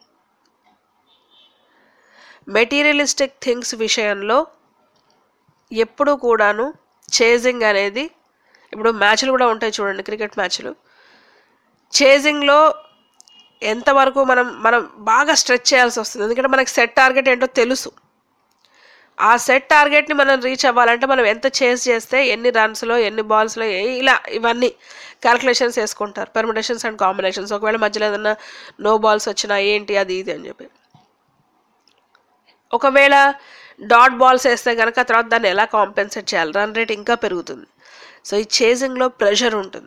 Speaker 5: materialistic things విషయంలో ఎప్పుడు కూడాను చేజింగ్ అనేది ఇప్పుడు మ్యాచ్లు కూడా ఉంటాయి చూడండి క్రికెట్ మ్యాచ్లు చేజింగ్లో ఎంతవరకు మనం మనం బాగా స్ట్రెచ్ చేయాల్సి వస్తుంది ఎందుకంటే మనకి సెట్ టార్గెట్ ఏంటో తెలుసు ఆ సెట్ టార్గెట్ని మనం రీచ్ అవ్వాలంటే మనం ఎంత చేస్ చేస్తే ఎన్ని రన్స్లో ఎన్ని బాల్స్లో ఇలా ఇవన్నీ క్యాల్కులేషన్స్ వేసుకుంటారు పెర్మిటేషన్స్ అండ్ కాంబినేషన్స్ ఒకవేళ మధ్యలో ఏదన్నా నో బాల్స్ వచ్చినా ఏంటి అది ఇది అని చెప్పి ఒకవేళ డాట్ బాల్స్ వేస్తే కనుక తర్వాత దాన్ని ఎలా కాంపెన్సేట్ చేయాలి రన్ రేట్ ఇంకా పెరుగుతుంది సో ఈ చేజింగ్లో ప్రెషర్ ఉంటుంది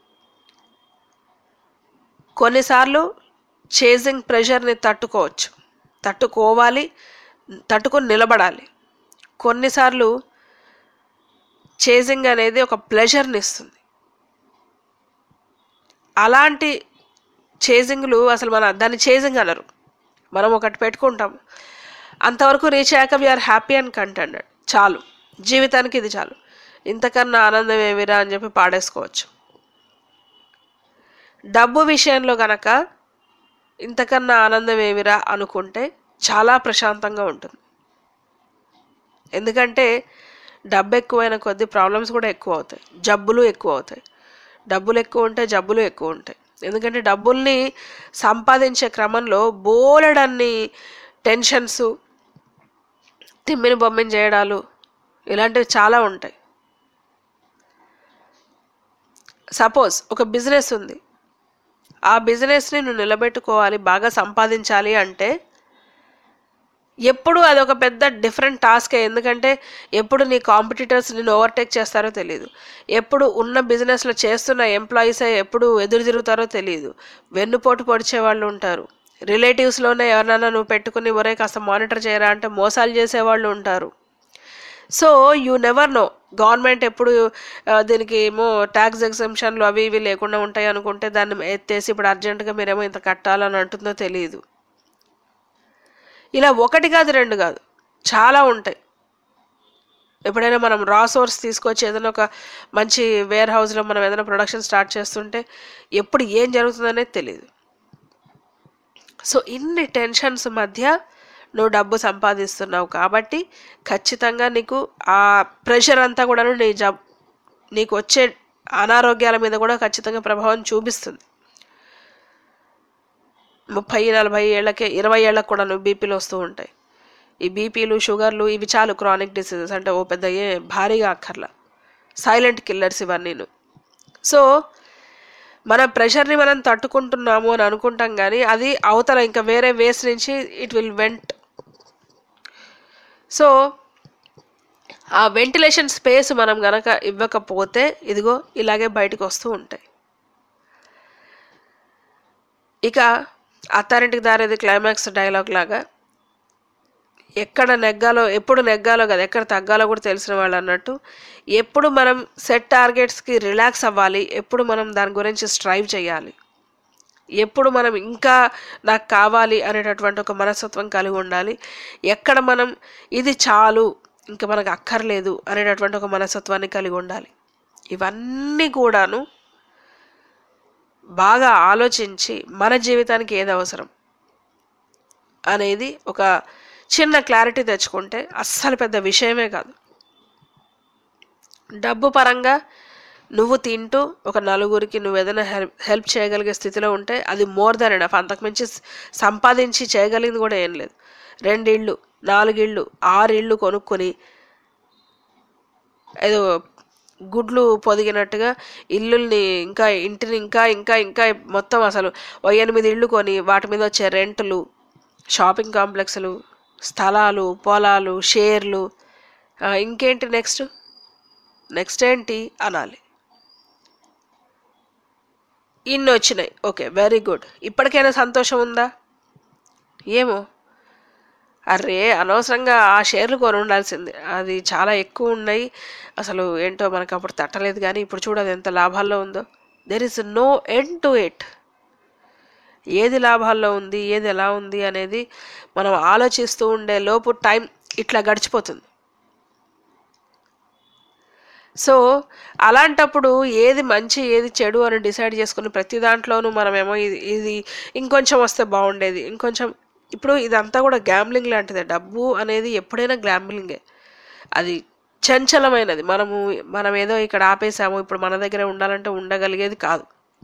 Speaker 5: కొన్నిసార్లు చేజింగ్ ప్రెషర్ని తట్టుకోవచ్చు తట్టుకోవాలి తట్టుకొని నిలబడాలి కొన్నిసార్లు చేజింగ్ అనేది ఒక ప్లెజర్ని ఇస్తుంది అలాంటి చేజింగ్లు అసలు మన దాన్ని చేజింగ్ అనరు మనం ఒకటి పెట్టుకుంటాం అంతవరకు రీచ్ అయ్యాక వీఆర్ హ్యాపీ అండ్ కంటెంటెడ్ చాలు జీవితానికి ఇది చాలు ఇంతకన్నా ఆనందం ఏమిరా అని చెప్పి పాడేసుకోవచ్చు డబ్బు విషయంలో గనక ఇంతకన్నా ఆనందం ఏమిరా అనుకుంటే చాలా ప్రశాంతంగా ఉంటుంది ఎందుకంటే డబ్బు ఎక్కువైన కొద్దీ ప్రాబ్లమ్స్ కూడా ఎక్కువ అవుతాయి జబ్బులు ఎక్కువ అవుతాయి డబ్బులు ఎక్కువ ఉంటే జబ్బులు ఎక్కువ ఉంటాయి ఎందుకంటే డబ్బుల్ని సంపాదించే క్రమంలో బోలెడన్ని టెన్షన్స్ తిమ్మిని బొమ్మిని చేయడాలు ఇలాంటివి చాలా ఉంటాయి సపోజ్ ఒక బిజినెస్ ఉంది ఆ బిజినెస్ని నువ్వు నిలబెట్టుకోవాలి బాగా సంపాదించాలి అంటే ఎప్పుడు అదొక పెద్ద డిఫరెంట్ టాస్కే ఎందుకంటే ఎప్పుడు నీ కాంపిటీటర్స్ నిన్ను ఓవర్టేక్ చేస్తారో తెలియదు ఎప్పుడు ఉన్న బిజినెస్లో చేస్తున్న ఎంప్లాయీసే ఎప్పుడు ఎదురు తిరుగుతారో తెలియదు వెన్నుపోటు పొడిచే వాళ్ళు ఉంటారు రిలేటివ్స్లోనే ఎవరినైనా నువ్వు పెట్టుకుని ఒరే కాస్త మానిటర్ చేయరా అంటే మోసాలు చేసేవాళ్ళు ఉంటారు so you never know government ఎప్పుడు ఆ, దీనికి ఏమో ట్యాక్స్ ఎగ్జంప్షన్లు అవి ఇవి లేకుండా ఉంటాయి అనుకుంటే దాన్ని ఎత్తేసి ఇప్పుడు అర్జెంటుగా మీరేమో ఇంత కట్టాలని అంటుందో తెలియదు ఇలా ఒకటి కాదు రెండు కాదు చాలా ఉంటాయి ఎప్పుడైనా మనం రా సోర్స్ తీసుకొచ్చి ఏదైనా ఒక మంచి వేర్ హౌస్లో మనం ఏదైనా ప్రొడక్షన్ స్టార్ట్ చేస్తుంటే ఎప్పుడు ఏం జరుగుతుందనేది తెలియదు సో ఇన్ని టెన్షన్స్ మధ్య నువ్వు డబ్బు సంపాదిస్తున్నావు కాబట్టి ఖచ్చితంగా నీకు ఆ ప్రెషర్ అంతా కూడాను నీ జబ్ నీకు వచ్చే అనారోగ్యాల మీద కూడా ఖచ్చితంగా ప్రభావం చూపిస్తుంది ముప్పై నలభై ఏళ్ళకే ఇరవై ఏళ్ళకి కూడా బీపీలు వస్తూ ఉంటాయి ఈ బీపీలు షుగర్లు ఇవి చాలు క్రానిక్ డిసీజెస్ అంటే ఓ పెద్ద ఏ భారీగా అక్కర్లా సైలెంట్ కిల్లర్స్ ఇవన్నీను సో మన ప్రెషర్ని మనం తట్టుకుంటున్నాము అని అనుకుంటాం కానీ అది అవతల ఇంకా వేరే వేస్ నుంచి ఇట్ విల్ వెంట్ సో ఆ వెంటిలేషన్ స్పేస్ మనం గనక ఇవ్వకపోతే ఇదిగో ఇలాగే బయటకు వస్తూ ఉంటాయి ఇక అత్తారింటికి దారేది క్లైమాక్స్ డైలాగ్ లాగా ఎక్కడ నెగ్గాలో ఎప్పుడు నెగ్గాలో కదా ఎక్కడ తగ్గాలో కూడా తెలిసిన వాళ్ళు అన్నట్టు ఎప్పుడు మనం సెట్ టార్గెట్స్కి రిలాక్స్ అవ్వాలి ఎప్పుడు మనం దాని గురించి స్ట్రైవ్ చేయాలి ఎప్పుడు మనం ఇంకా నాకు కావాలి అనేటటువంటి ఒక మనస్తత్వం కలిగి ఉండాలి ఎక్కడ మనం ఇది చాలు ఇంకా మనకు అక్కర్లేదు అనేటటువంటి ఒక మనస్తత్వాన్ని కలిగి ఉండాలి ఇవన్నీ కూడాను బాగా ఆలోచించి మన జీవితానికి ఏది అవసరం అనేది ఒక చిన్న క్లారిటీ తెచ్చుకుంటే అస్సలు పెద్ద విషయమే కాదు డబ్బు పరంగా నువ్వు తింటూ ఒక నలుగురికి నువ్వు ఏదైనా హెల్ప్ హెల్ప్ చేయగలిగే స్థితిలో ఉంటే అది మోర్ దాన్ ఎనఫ్ అంతకుమించి సంపాదించి చేయగలిగింది కూడా ఏం లేదు రెండు ఇళ్ళు నాలుగు ఇళ్ళు ఆరు ఇళ్ళు కొనుక్కొని ఏదో గుడ్లు పొదిగినట్టుగా ఇల్లుల్ని ఇంకా ఇంటిని ఇంకా ఇంకా ఇంకా మొత్తం అసలు ఓ ఎనిమిది ఇళ్ళు కొని వాటి మీద వచ్చే రెంట్లు షాపింగ్ కాంప్లెక్స్లు స్థలాలు పొలాలు షేర్లు ఆ, ఇంకేంటి నెక్స్ట్ నెక్స్ట్ ఏంటి అనాలి ఇన్ని వచ్చినాయి ఓకే వెరీ గుడ్ ఇప్పటికైనా సంతోషం ఉందా ఏమో అరే అనవసరంగా ఆ షేర్లు కొని ఉండాల్సింది అది చాలా ఎక్కువ ఉన్నాయి అసలు ఏంటో మనకు అప్పుడు తట్టలేదు కానీ ఇప్పుడు చూడు అది ఎంత లాభాల్లో ఉందో there is no end to it ఏది లాభాల్లో ఉంది ఏది ఎలా ఉంది అనేది మనం ఆలోచిస్తూ ఉండే లోపు టైం ఇట్లా గడిచిపోతుంది సో అలాంటప్పుడు ఏది మంచి ఏది చెడు అని డిసైడ్ చేసుకుని ప్రతి దాంట్లోనూ మనమేమో ఇది ఇది ఇంకొంచెం వస్తే బాగుండేది ఇంకొంచెం ఇప్పుడు ఇదంతా కూడా గ్యాంబ్లింగ్ లాంటిదే డబ్బు అనేది ఎప్పుడైనా గ్యాంబ్లింగే అది చంచలమైనది మనము మనం ఏదో ఇక్కడ ఆపేసాము ఇప్పుడు మన దగ్గరే ఉండాలంటే ఉండగలిగేది కాదు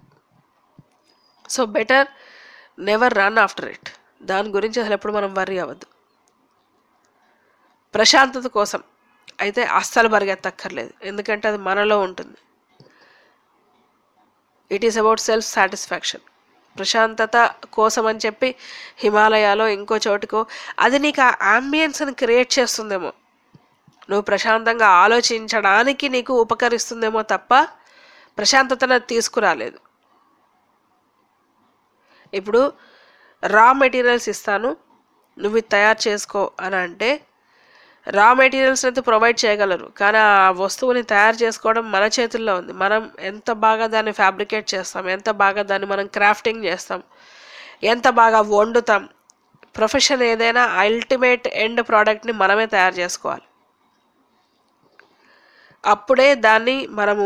Speaker 5: so better never run after it దాని గురించి అసలు ఎప్పుడు మనం వర్రీ అవ్వద్దు ప్రశాంతత కోసం అయితే అస్సలు పరిగెత్తక్కర్లేదు ఎందుకంటే అది మనలో ఉంటుంది it is about self satisfaction ప్రశాంతత కోసం అని చెప్పి హిమాలయాలో ఇంకో చోటుకో అది నీకు ఆ అంబియన్స్ని క్రియేట్ చేస్తుందేమో నువ్వు ప్రశాంతంగా ఆలోచించడానికి నీకు ఉపకరిస్తుందేమో తప్ప ప్రశాంతతను అది తీసుకురాలేదు ఇప్పుడు రా మెటీరియల్స్ ఇస్తాను నువ్వు ఇది తయారు చేసుకో అని అంటే రా మెటీరియల్స్ అయితే ప్రొవైడ్ చేయగలరు కానీ ఆ వస్తువుని తయారు చేసుకోవడం మన చేతుల్లో ఉంది మనం ఎంత బాగా దాన్ని ఫ్యాబ్రికేట్ చేస్తాం ఎంత బాగా దాన్ని మనం క్రాఫ్టింగ్ చేస్తాం ఎంత బాగా వండుతాం ప్రొఫెషన్ ఏదైనా అల్టిమేట్ ఎండ్ ప్రోడక్ట్ని మనమే తయారు చేసుకోవాలి అప్పుడే దాన్ని మనము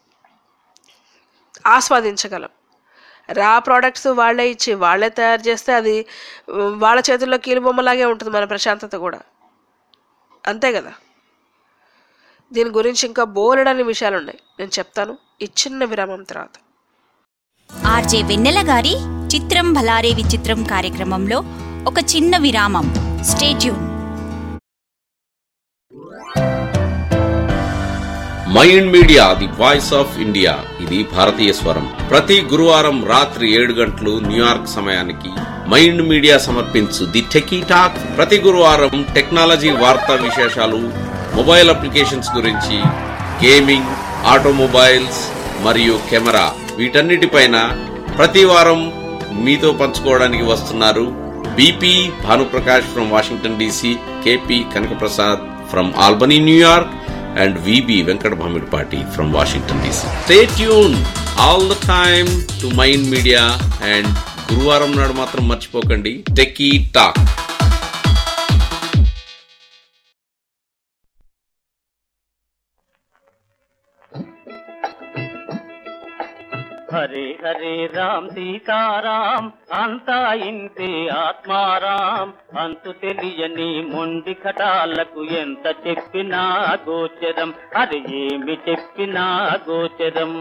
Speaker 5: ఆస్వాదించగలం రా ప్రోడక్ట్స్ వాళ్ళే ఇచ్చి వాళ్ళే తయారు చేస్తే అది ఉమ్, వాళ్ళ చేతుల్లో కీలుబొమ్మలాగే ఉంటుంది మన ప్రశాంతత కూడా అంతే కదా దీని గురించి ఇంకా బోలెడని విషయాలు ఉన్నాయి నేను చెప్తాను ఈ చిన్న విరామం తర్వాత
Speaker 3: ఆర్జే వెన్నెల గారి చిత్రం భలారే విచిత్రం కార్యక్రమంలో ఒక చిన్న విరామం stay tuned
Speaker 18: Mind Media the voice of India ఇది భారతీయ స్వరం ప్రతి గురువారం రాత్రి ఏడు గంటలు న్యూయార్క్ సమయానికి మైండ్ మీడియా సమర్పించు ది టెకీ టాక్ ప్రతి గురువారం టెక్నాలజీ వార్తా విశేషాలు మొబైల్ అప్లికేషన్స్ గురించి గేమింగ్ ఆటోమొబైల్స్ మరియు కెమెరా వీటన్నిటిపైన ప్రతి వారం మీతో పంచుకోవడానికి వస్తున్నారు BP Bhanuprakash from Washington DC KP Kanakaprasad from Albany New York and VB Venkat Bhamidpati from Washington DC. Stay tuned all the time to Mind Media and గురువారం నాడు మాత్రం మర్చిపోకండి టెకీ టాక్
Speaker 19: హరే హరే రామ్ సీతారాం అంతా ఇంతే ఆత్మారాం అంతు తెలియని మొండి కటాలకు ఎంత చెప్పినా గోచరం అది ఏమి చెప్పినా గోచరం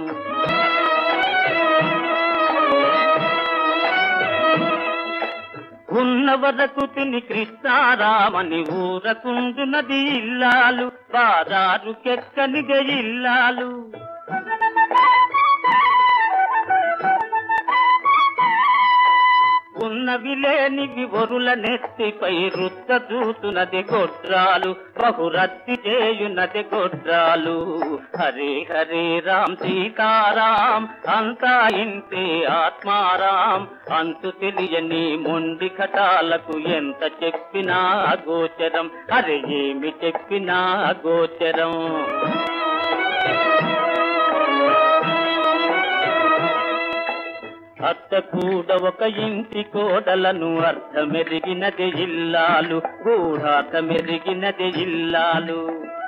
Speaker 19: ఉన్న వరకు తిని కృష్ణారామని ఊరకుండునది ఇల్లాలు బారారు కెక్కనిగ ఇల్లాలు ఉన్నవి లేనివి ఒరుల నెత్తిపై రుత్త చూతున్నది గొడ్రాలు బహురత్తి చేయున్నది గొడ్రాలు హరే హరే రామ్ సీతారాం అంతా ఇంతే ఆత్మారాం అంతు తెలియని మొండి కటాలకు ఎంత చెప్పినా గోచరం అరే ఏమి చెప్పినా గోచరం అత్త కూడా ఒక ఇంటి కోడలను అర్థమెరిగినది ఇల్లాలు గూఢార్థమెరిగినది ఇల్లాలు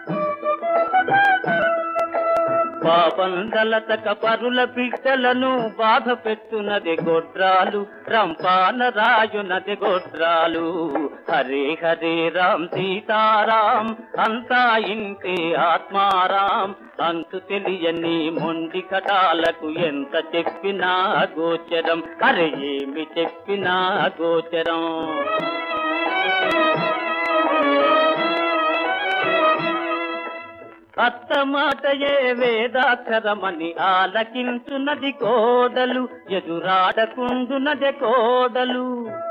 Speaker 19: పాపందలతక పరుల బిడ్డలను బాధ పెట్టునది గొడ్రాలు రంపాన రాయునది గొడ్రాలు హరే హరే రామ్ సీతారాం అంతా ఇంతే ఆత్మారాం అంతు తెలియని మొండి కటాలకు ఎంత చెప్పినా గోచరం అరే ఏమి చెప్పినా గోచరం అత్త మాటయే వేదాక్షరమని ఆలకించున్నది కోడలు ఎదురాడకుండునది కోడలు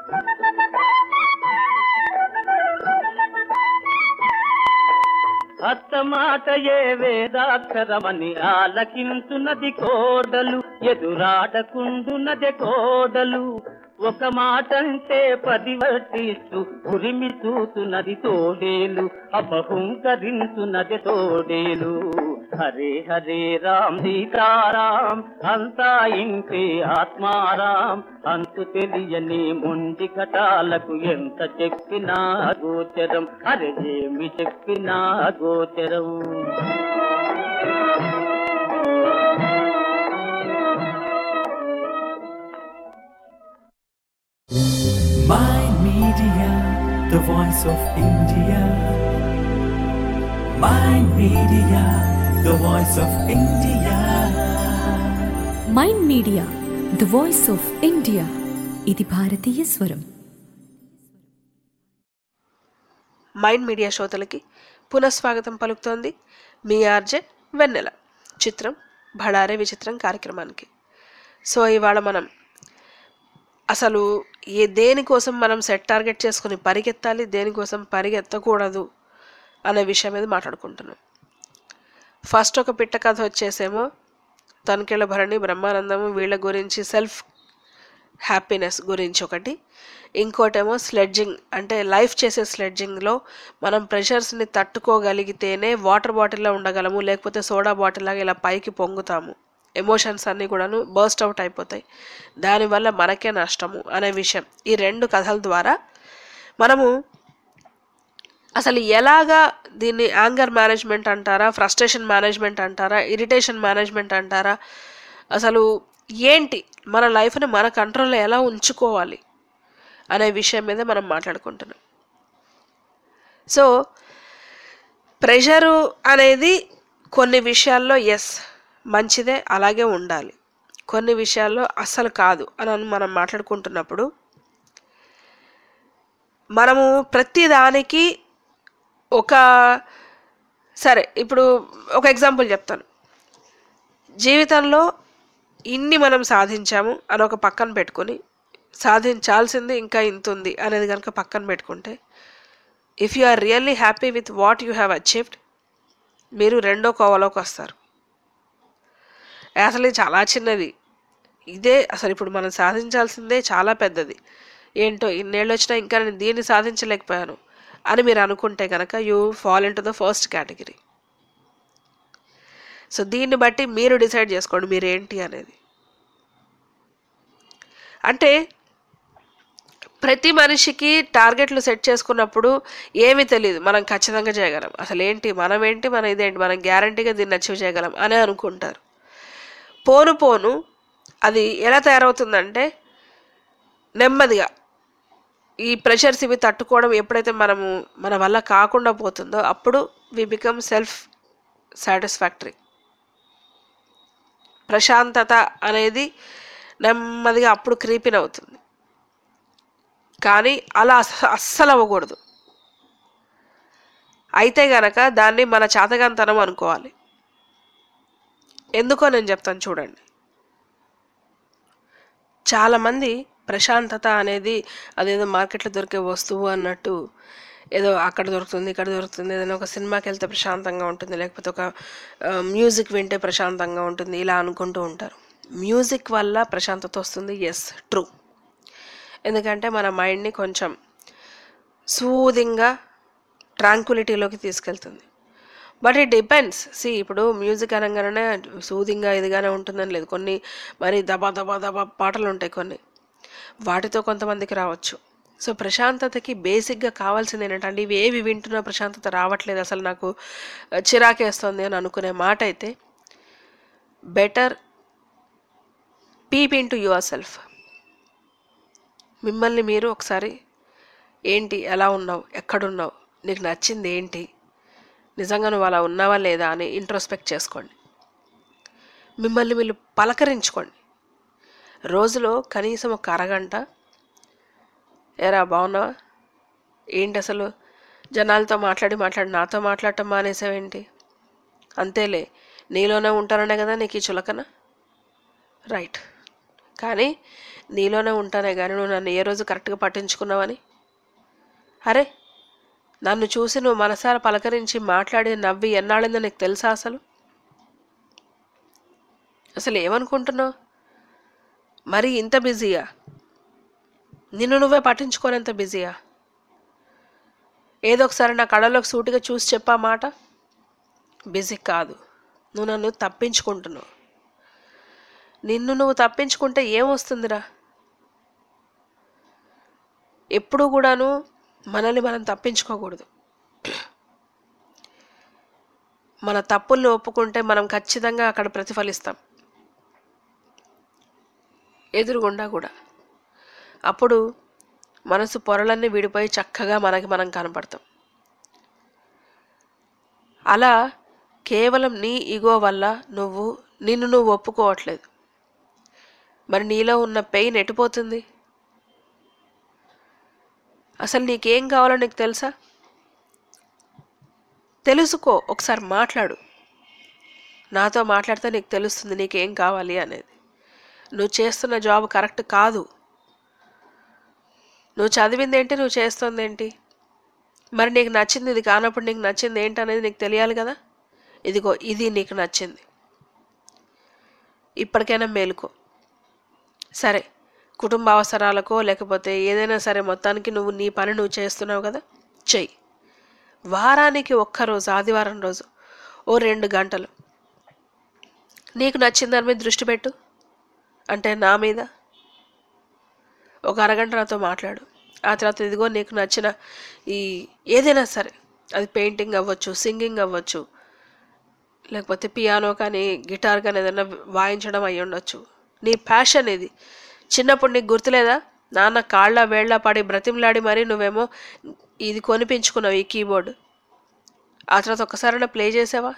Speaker 19: అత్త మాటయే వేదాక్షరమని ఆలకించున్నది కోడలు ఎదురాడకుండునది కోడలు ఒక మాటంటే పది వడ్డిస్తూ ఉరిమి చూతున్నది తోడేలు అపహుంకరించున్నది తోడేలు హరే హరే రామ్ సీతారాం అంతా ఇంకే ఆత్మారాం అంతు తెలియని మొండి కటాలకు ఎంత చెప్పినా గోచరం అరే ఏమి చెప్పినా గోచరం
Speaker 1: Mind Media, the voice of India. Mind Media, the voice of India.
Speaker 2: Mind Media the voice of India ఇది భారతీయ స్వరం
Speaker 5: మైండ్ మీడియా శ్రోతలకి పునఃస్వాగతం పలుకుతోంది మీ ఆర్జే వెన్నెల చిత్రం భడారే విచిత్రం కార్యక్రమానికి సో ఇవాళ మనం అసలు ఏ దేనికోసం మనం సెట్ టార్గెట్ చేసుకుని పరిగెత్తాలి దేనికోసం పరిగెత్తకూడదు అనే విషయం మీద మాట్లాడుకుంటున్నాం ఫస్ట్ ఒక పిట్ట కథ వచ్చేసేమో తనికెళ్ళ భరణి బ్రహ్మానందము వీళ్ళ గురించి సెల్ఫ్ హ్యాపీనెస్ గురించి ఒకటి ఇంకోటేమో స్లెడ్జింగ్ అంటే లైఫ్ చేసే స్లెడ్జింగ్లో మనం ప్రెషర్స్ని తట్టుకోగలిగితేనే వాటర్ బాటిల్లో ఉండగలము లేకపోతే సోడా బాటిల్ లాగా ఇలా పైకి పొంగుతాము ఎమోషన్స్ అన్నీ కూడాను బర్స్ట్ అవుట్ అయిపోతాయి దానివల్ల మనకే నష్టము అనే విషయం ఈ రెండు కథల ద్వారా మనము అసలు ఎలాగా దీన్ని యాంగర్ మేనేజ్మెంట్ అంటారా ఫ్రస్ట్రేషన్ మేనేజ్మెంట్ అంటారా ఇరిటేషన్ మేనేజ్మెంట్ అంటారా అసలు ఏంటి మన లైఫ్ని మన కంట్రోల్లో ఎలా ఉంచుకోవాలి అనే విషయం మీద మనం మాట్లాడుకుంటున్నాం సో ప్రెషరు అనేది కొన్ని విషయాల్లో ఎస్ మంచిదే అలాగే ఉండాలి కొన్ని విషయాల్లో అస్సలు కాదు అని మనం మాట్లాడుకుంటున్నప్పుడు మనము ప్రతి దానికి ఒక సరే ఇప్పుడు ఒక ఎగ్జాంపుల్ చెప్తాను జీవితంలో ఇన్ని మనం సాధించాము అని ఒక పక్కన పెట్టుకొని సాధించాల్సింది ఇంకా ఇంత ఉంది అనేది కనుక పక్కన పెట్టుకుంటే if you are really happy with what you have achieved మీరు రెండో కోవలోకి వస్తారు అసలు ఇది చాలా చిన్నది ఇదే అసలు ఇప్పుడు మనం సాధించాల్సిందే చాలా పెద్దది ఏంటో ఇన్నేళ్ళు వచ్చినా ఇంకా నేను దీన్ని సాధించలేకపోయాను అని మీరు అనుకుంటే కనుక you fall into the first category so దీన్ని బట్టి మీరు డిసైడ్ చేసుకోండి మీరు ఏంటి అనేది అంటే ప్రతి మనిషికి టార్గెట్లు సెట్ చేసుకున్నప్పుడు ఏమీ తెలియదు మనం ఖచ్చితంగా చేయగలం అసలు ఏంటి మనం ఏంటి మన ఇదేంటి మనం గ్యారంటీగా దీన్ని అచీవ్ చేయగలం అని అనుకుంటారు పోను పోను అది ఎలా తయారవుతుందంటే నెమ్మదిగా ఈ ప్రెషర్స్ ఇవి తట్టుకోవడం ఎప్పుడైతే మనము మన వల్ల కాకుండా పోతుందో అప్పుడు వి బికమ్ సెల్ఫ్ సాటిస్ఫాక్టరీ ప్రశాంతత అనేది నెమ్మదిగా అప్పుడు క్రీపిన్ అవుతుంది కానీ అలా అస- అస్సలు అవ్వకూడదు అయితే గనక దాన్ని మన చేతగాంతనం అనుకోవాలి ఎందుకో నేను చెప్తాను చూడండి చాలామంది ప్రశాంతత అనేది అదేదో మార్కెట్లో దొరికే వస్తువు అన్నట్టు ఏదో అక్కడ దొరుకుతుంది ఇక్కడ దొరుకుతుంది ఏదైనా ఒక సినిమాకి వెళ్తే ప్రశాంతంగా ఉంటుంది లేకపోతే ఒక ఆ, మ్యూజిక్ వింటే ప్రశాంతంగా ఉంటుంది ఇలా అనుకుంటూ ఉంటారు మ్యూజిక్ వల్ల ప్రశాంతత వస్తుంది ఎస్ ట్రూ ఎందుకంటే మన మైండ్ని కొంచెం సూదింగ్గా ట్రాంక్విలిటీలోకి తీసుకెళ్తుంది బట్ ఇట్ డిపెండ్స్ సి ఇప్పుడు మ్యూజిక్ అనగానే సూదింగ్గా ఇదిగానే ఉంటుందని లేదు కొన్ని మరి దబా దబా దబా పాటలు ఉంటాయి కొన్ని వాటితో కొంతమందికి రావచ్చు సో ప్రశాంతతకి బేసిక్గా కావాల్సింది ఏంటంటే ఇవి ఏవి వింటున్నా ప్రశాంతత రావట్లేదు అసలు నాకు ఆ, చిరాకేస్తుంది అని అనుకునే మాట అయితే better peep into yourself మిమ్మల్ని మీరు ఒకసారి ఏంటి ఎలా ఉన్నావు ఎక్కడున్నావు నీకు నచ్చింది ఏంటి నిజంగా నువ్వు అలా ఉన్నావా లేదా అని ఇంట్రోస్పెక్ట్ చేసుకోండి మిమ్మల్ని మీరు పలకరించుకోండి రోజులో కనీసం ఒక అరగంట ఏరా బాగున్నావా ఏంటి అసలు జనాలతో మాట్లాడి మాట్లాడి నాతో మాట్లాడటం మానేసావేంటి అంతేలే నీలోనే ఉంటాననే కదా నీకు ఈ చులకన రైట్ కానీ నీలోనే ఉంటానే కానీ నువ్వు నన్ను ఏ రోజు కరెక్ట్గా పట్టించుకున్నావని అరే నన్ను చూసి నువ్వు మనసారా పలకరించి మాట్లాడి నవ్వి ఎన్నాళ్ళిందో నీకు తెలుసా అసలు అసలు ఏమనుకుంటున్నావు మరి ఇంత బిజీయా నిన్ను నువ్వే పట్టించుకోనంత బిజీయా ఏదో ఒకసారి నా కళ్ళలోకి సూటిగా చూసి చెప్పా మాట బిజీ కాదు నువ్వు నన్ను తప్పించుకుంటున్నావు నిన్ను నువ్వు తప్పించుకుంటే ఏమొస్తుందిరా ఎప్పుడూ కూడాను మనల్ని మనం తప్పించుకోకూడదు మన తప్పుల్ని ఒప్పుకుంటే మనం ఖచ్చితంగా అక్కడ ప్రతిఫలిస్తాం ఎదురుగుండా కూడా అప్పుడు మనసు పొరలన్నీ విడిపోయి చక్కగా మనకి మనం కనపడతాం అలా కేవలం నీ ఈగో వల్ల నువ్వు నిన్ను నువ్వు ఒప్పుకోవట్లేదు మరి నీలో ఉన్న పెయిన్ ఎటుపోతుంది అసలు నీకేం కావాలో నీకు తెలుసా తెలుసుకో ఒకసారి మాట్లాడు నాతో మాట్లాడితే నీకు తెలుస్తుంది నీకేం కావాలి అనేది నువ్వు చేస్తున్న జాబ్ కరెక్ట్ కాదు నువ్వు చదివింది ఏంటి నువ్వు చేస్తుంది ఏంటి మరి నీకు నచ్చింది ఇది కానప్పుడు నీకు నచ్చింది ఏంటి అనేది నీకు తెలియాలి కదా ఇదిగో ఇది నీకు నచ్చింది ఇప్పటికైనా మేలుకో సరే కుటుంబ అవసరాలకో లేకపోతే ఏదైనా సరే మొత్తానికి నువ్వు నీ పని నువ్వు చేస్తున్నావు కదా చెయ్యి వారానికి ఒక్కరోజు ఆదివారం రోజు ఓ రెండు గంటలు నీకు నచ్చిన దాని మీద దృష్టి పెట్టు అంటే నా మీద ఒక అరగంట నాతో మాట్లాడు ఆ తర్వాత ఇదిగో నీకు నచ్చిన ఈ ఏదైనా సరే అది పెయింటింగ్ అవ్వచ్చు సింగింగ్ అవ్వచ్చు లేకపోతే పియానో కానీ గిటార్ కానీ ఏదైనా వాయించడం అయి ఉండొచ్చు నీ ప్యాషన్ ఇది చిన్నప్పుడు నీకు గుర్తులేదా నాన్న కాళ్ళ వేళ్ళ పడి బ్రతిమలాడి మరీ నువ్వేమో ఇది కొనిపించుకున్నావు ఈ కీబోర్డ్ ఆ తర్వాత ఒక్కసారైనా ప్లే చేసావా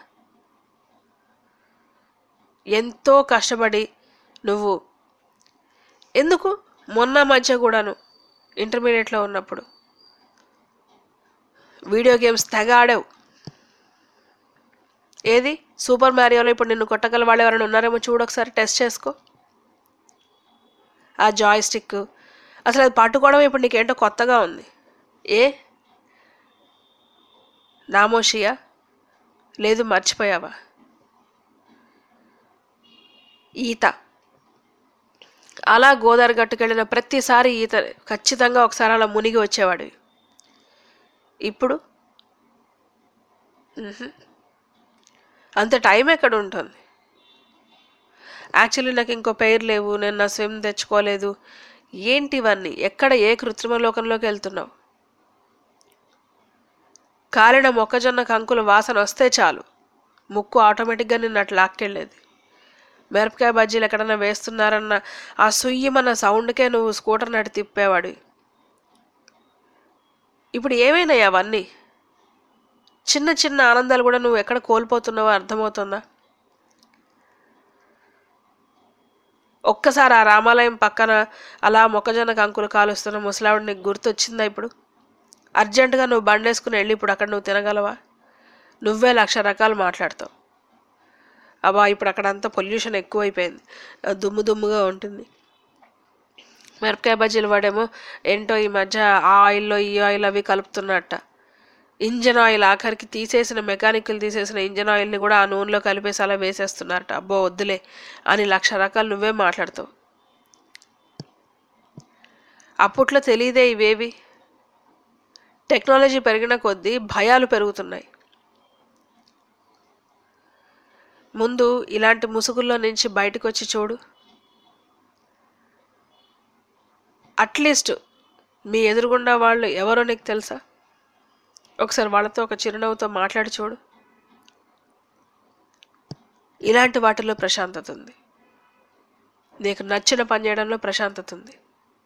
Speaker 5: ఎంతో కష్టపడి నువ్వు ఎందుకు మొన్న మధ్య కూడాను ఇంటర్మీడియట్లో ఉన్నప్పుడు వీడియో గేమ్స్ తెగ ఆడావు ఏది సూపర్ మ్యారియోలో ఇప్పుడు నిన్ను కొట్టగల వాళ్ళు ఎవరైనా ఉన్నారేమో చూడు ఒకసారి టెస్ట్ చేసుకో ఆ జాయ్ స్టిక్ అసలు అది పట్టుకోవడం ఇప్పుడు నీకేంటో కొత్తగా ఉంది ఏ నామోషియా లేదు మర్చిపోయావా ఈత అలా గోదావరి గట్టుకెళ్ళిన ప్రతిసారి ఈత ఖచ్చితంగా ఒకసారి అలా మునిగి వచ్చేవాడివి ఇప్పుడు మ్హూ. అంత టైం ఎక్కడ ఉంటుంది యాక్చువల్లీ నాకు ఇంకో పేరు లేవు నేను నా స్విమ్ తెచ్చుకోలేదు ఏంటి ఇవన్నీ ఎక్కడ ఏ కృత్రిమ లోకంలోకి వెళ్తున్నావు కాలిన మొక్కజొన్న కంకుల వాసన వస్తే చాలు ముక్కు ఆటోమేటిక్గా నిన్ను అట్లా లాక్కెళ్ళేది మిరపకాయ బజ్జీలు ఎక్కడన్నా వేస్తున్నారన్న ఆ సుయ్యమన్న సౌండ్కే నువ్వు స్కూటర్ నడి తిప్పేవాడు ఇప్పుడు ఏమైనాయి అవన్నీ చిన్న చిన్న ఆనందాలు కూడా నువ్వు ఎక్కడ కోల్పోతున్నావో అర్థమవుతుందా ఒక్కసారి ఆ రామాలయం పక్కన అలా మొక్కజొన్న కంకులు కాలుస్తున్న ముసలావిడ నీకు గుర్తొచ్చిందా ఇప్పుడు అర్జెంటుగా నువ్వు బండేసుకుని వెళ్ళి ఇప్పుడు అక్కడ నువ్వు తినగలవా నువ్వే లక్ష రకాలు మాట్లాడతావు అబ్బా ఇప్పుడు అక్కడ అంతా పొల్యూషన్ ఎక్కువైపోయింది ఆ దుమ్ము దుమ్ముగా ఉంటుంది మిరపకాయ బజ్జీలు వాడేమో ఏంటో ఈ మధ్య ఆ ఆయిల్లో ఈ ఆయిల్ అవి కలుపుతున్నట్ట ఇంజన్ ఆయిల్ ఆఖరికి తీసేసిన మెకానికల్ తీసేసిన ఇంజన్ ఆయిల్ని కూడా ఆ నూనెలో కలిపేసి అలా వేసేస్తున్నారట అబ్బో వద్దులే అని లక్ష రకాలు నువ్వే మాట్లాడతావు అప్పట్లో తెలియదే ఇవేవి టెక్నాలజీ పెరిగిన కొద్దీ భయాలు పెరుగుతున్నాయి ముందు ఇలాంటి ముసుగుల్లో నుంచి బయటకు వచ్చి చూడు అట్లీస్ట్ మీ ఎదురుగుండా వాళ్ళు ఎవరో నీకు తెలుసా ఒకసారి వాళ్ళతో ఒక చిరునవ్వుతో మాట్లాడి చూడు ఇలాంటి వాటిలో ప్రశాంతత ఉంది నీకు నచ్చిన పని చేయడంలో ప్రశాంతత ఉంది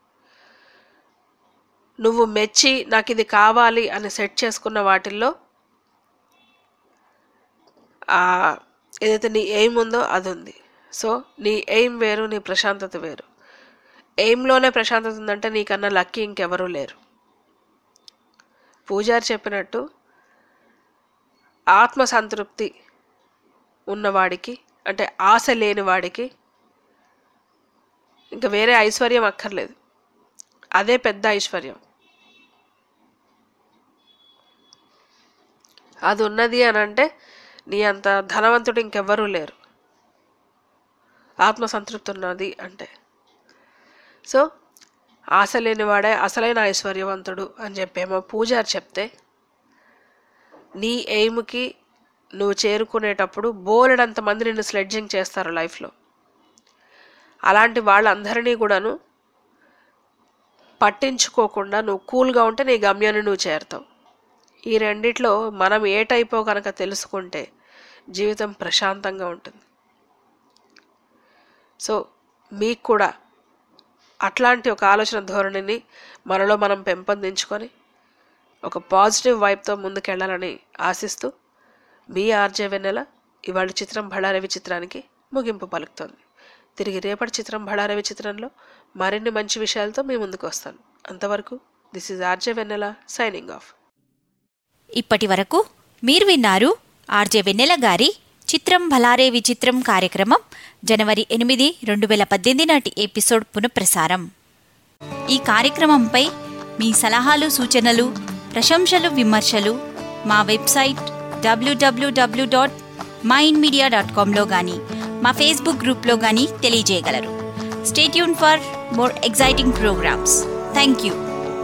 Speaker 5: నువ్వు మెచ్చి నాకు ఇది కావాలి అని సెట్ చేసుకున్న వాటిల్లో ఆ ఏదైతే నీ ఎయిమ్ ఉందో అది ఉంది సో నీ ఎయిమ్ వేరు నీ ప్రశాంతత వేరు ఎయిమ్లోనే ప్రశాంతత ఉందంటే నీకన్నా లక్కీ ఇంకెవరూ లేరు పూజారి చెప్పినట్టు ఆత్మ సంతృప్తి ఉన్నవాడికి అంటే ఆశ లేని వాడికి ఇంకా వేరే ఐశ్వర్యం అక్కర్లేదు అదే పెద్ద ఐశ్వర్యం అది ఉన్నది అని అంటే నీ అంత ధనవంతుడు ఇంకెవ్వరూ లేరు ఆత్మ సంతృప్తి ఉన్నది అంటే సో ఆశ లేనివాడే అసలైన ఐశ్వర్యవంతుడు అని చెప్పేమో పూజారి చెప్తే నీ ఎయిమ్కి నువ్వు చేరుకునేటప్పుడు బోలెడంత మంది నిన్ను స్లెడ్జింగ్ చేస్తారు లైఫ్లో అలాంటి వాళ్ళందరినీ కూడాను పట్టించుకోకుండా నువ్వు కూల్గా ఉంటే నీ గమ్యాన్ని నువ్వు చేరుతావు ఈ రెండిట్లో మనం ఏ టైపో కనుక తెలుసుకుంటే జీవితం ప్రశాంతంగా ఉంటుంది సో మీకు కూడా అట్లాంటి ఒక ఆలోచన ధోరణిని మనలో మనం పెంపొందించుకొని ఒక పాజిటివ్ వైబ్తో ముందుకెళ్ళాలని ఆశిస్తూ మీ ఆర్జే వెన్నెల ఇవాళ చిత్రం బళారవి చిత్రానికి ముగింపు పలుకుతోంది తిరిగి రేపటి చిత్రం బళారవి చిత్రంలో మరిన్ని మంచి విషయాలతో మీ ముందుకు వస్తాను అంతవరకు this is RJ Vennela signing off
Speaker 3: ఇప్పటి వరకు మీరు విన్నారు ఆర్జే వెన్నెల గారి చిత్రం భలారే విచిత్రం కార్యక్రమం జనవరి ఎనిమిది రెండు వేల పద్దెనిమిది నాటి ఎపిసోడ్ పునఃప్రసారం ఈ కార్యక్రమంపై మీ సలహాలు సూచనలు ప్రశంసలు విమర్శలు మా website WWW dot Mind Media dot కామ్లో కానీ మా ఫేస్బుక్ గ్రూప్లో కానీ తెలియజేయగలరు stay tuned for more exciting programmes thank you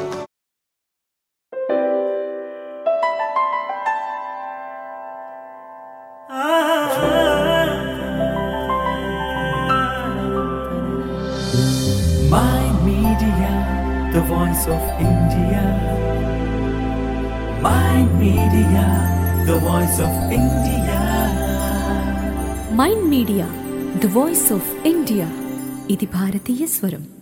Speaker 1: My Media, the voice of India. My Media, the voice of India.
Speaker 2: Mind Media the voice of India ఇది భారతీయ స్వరం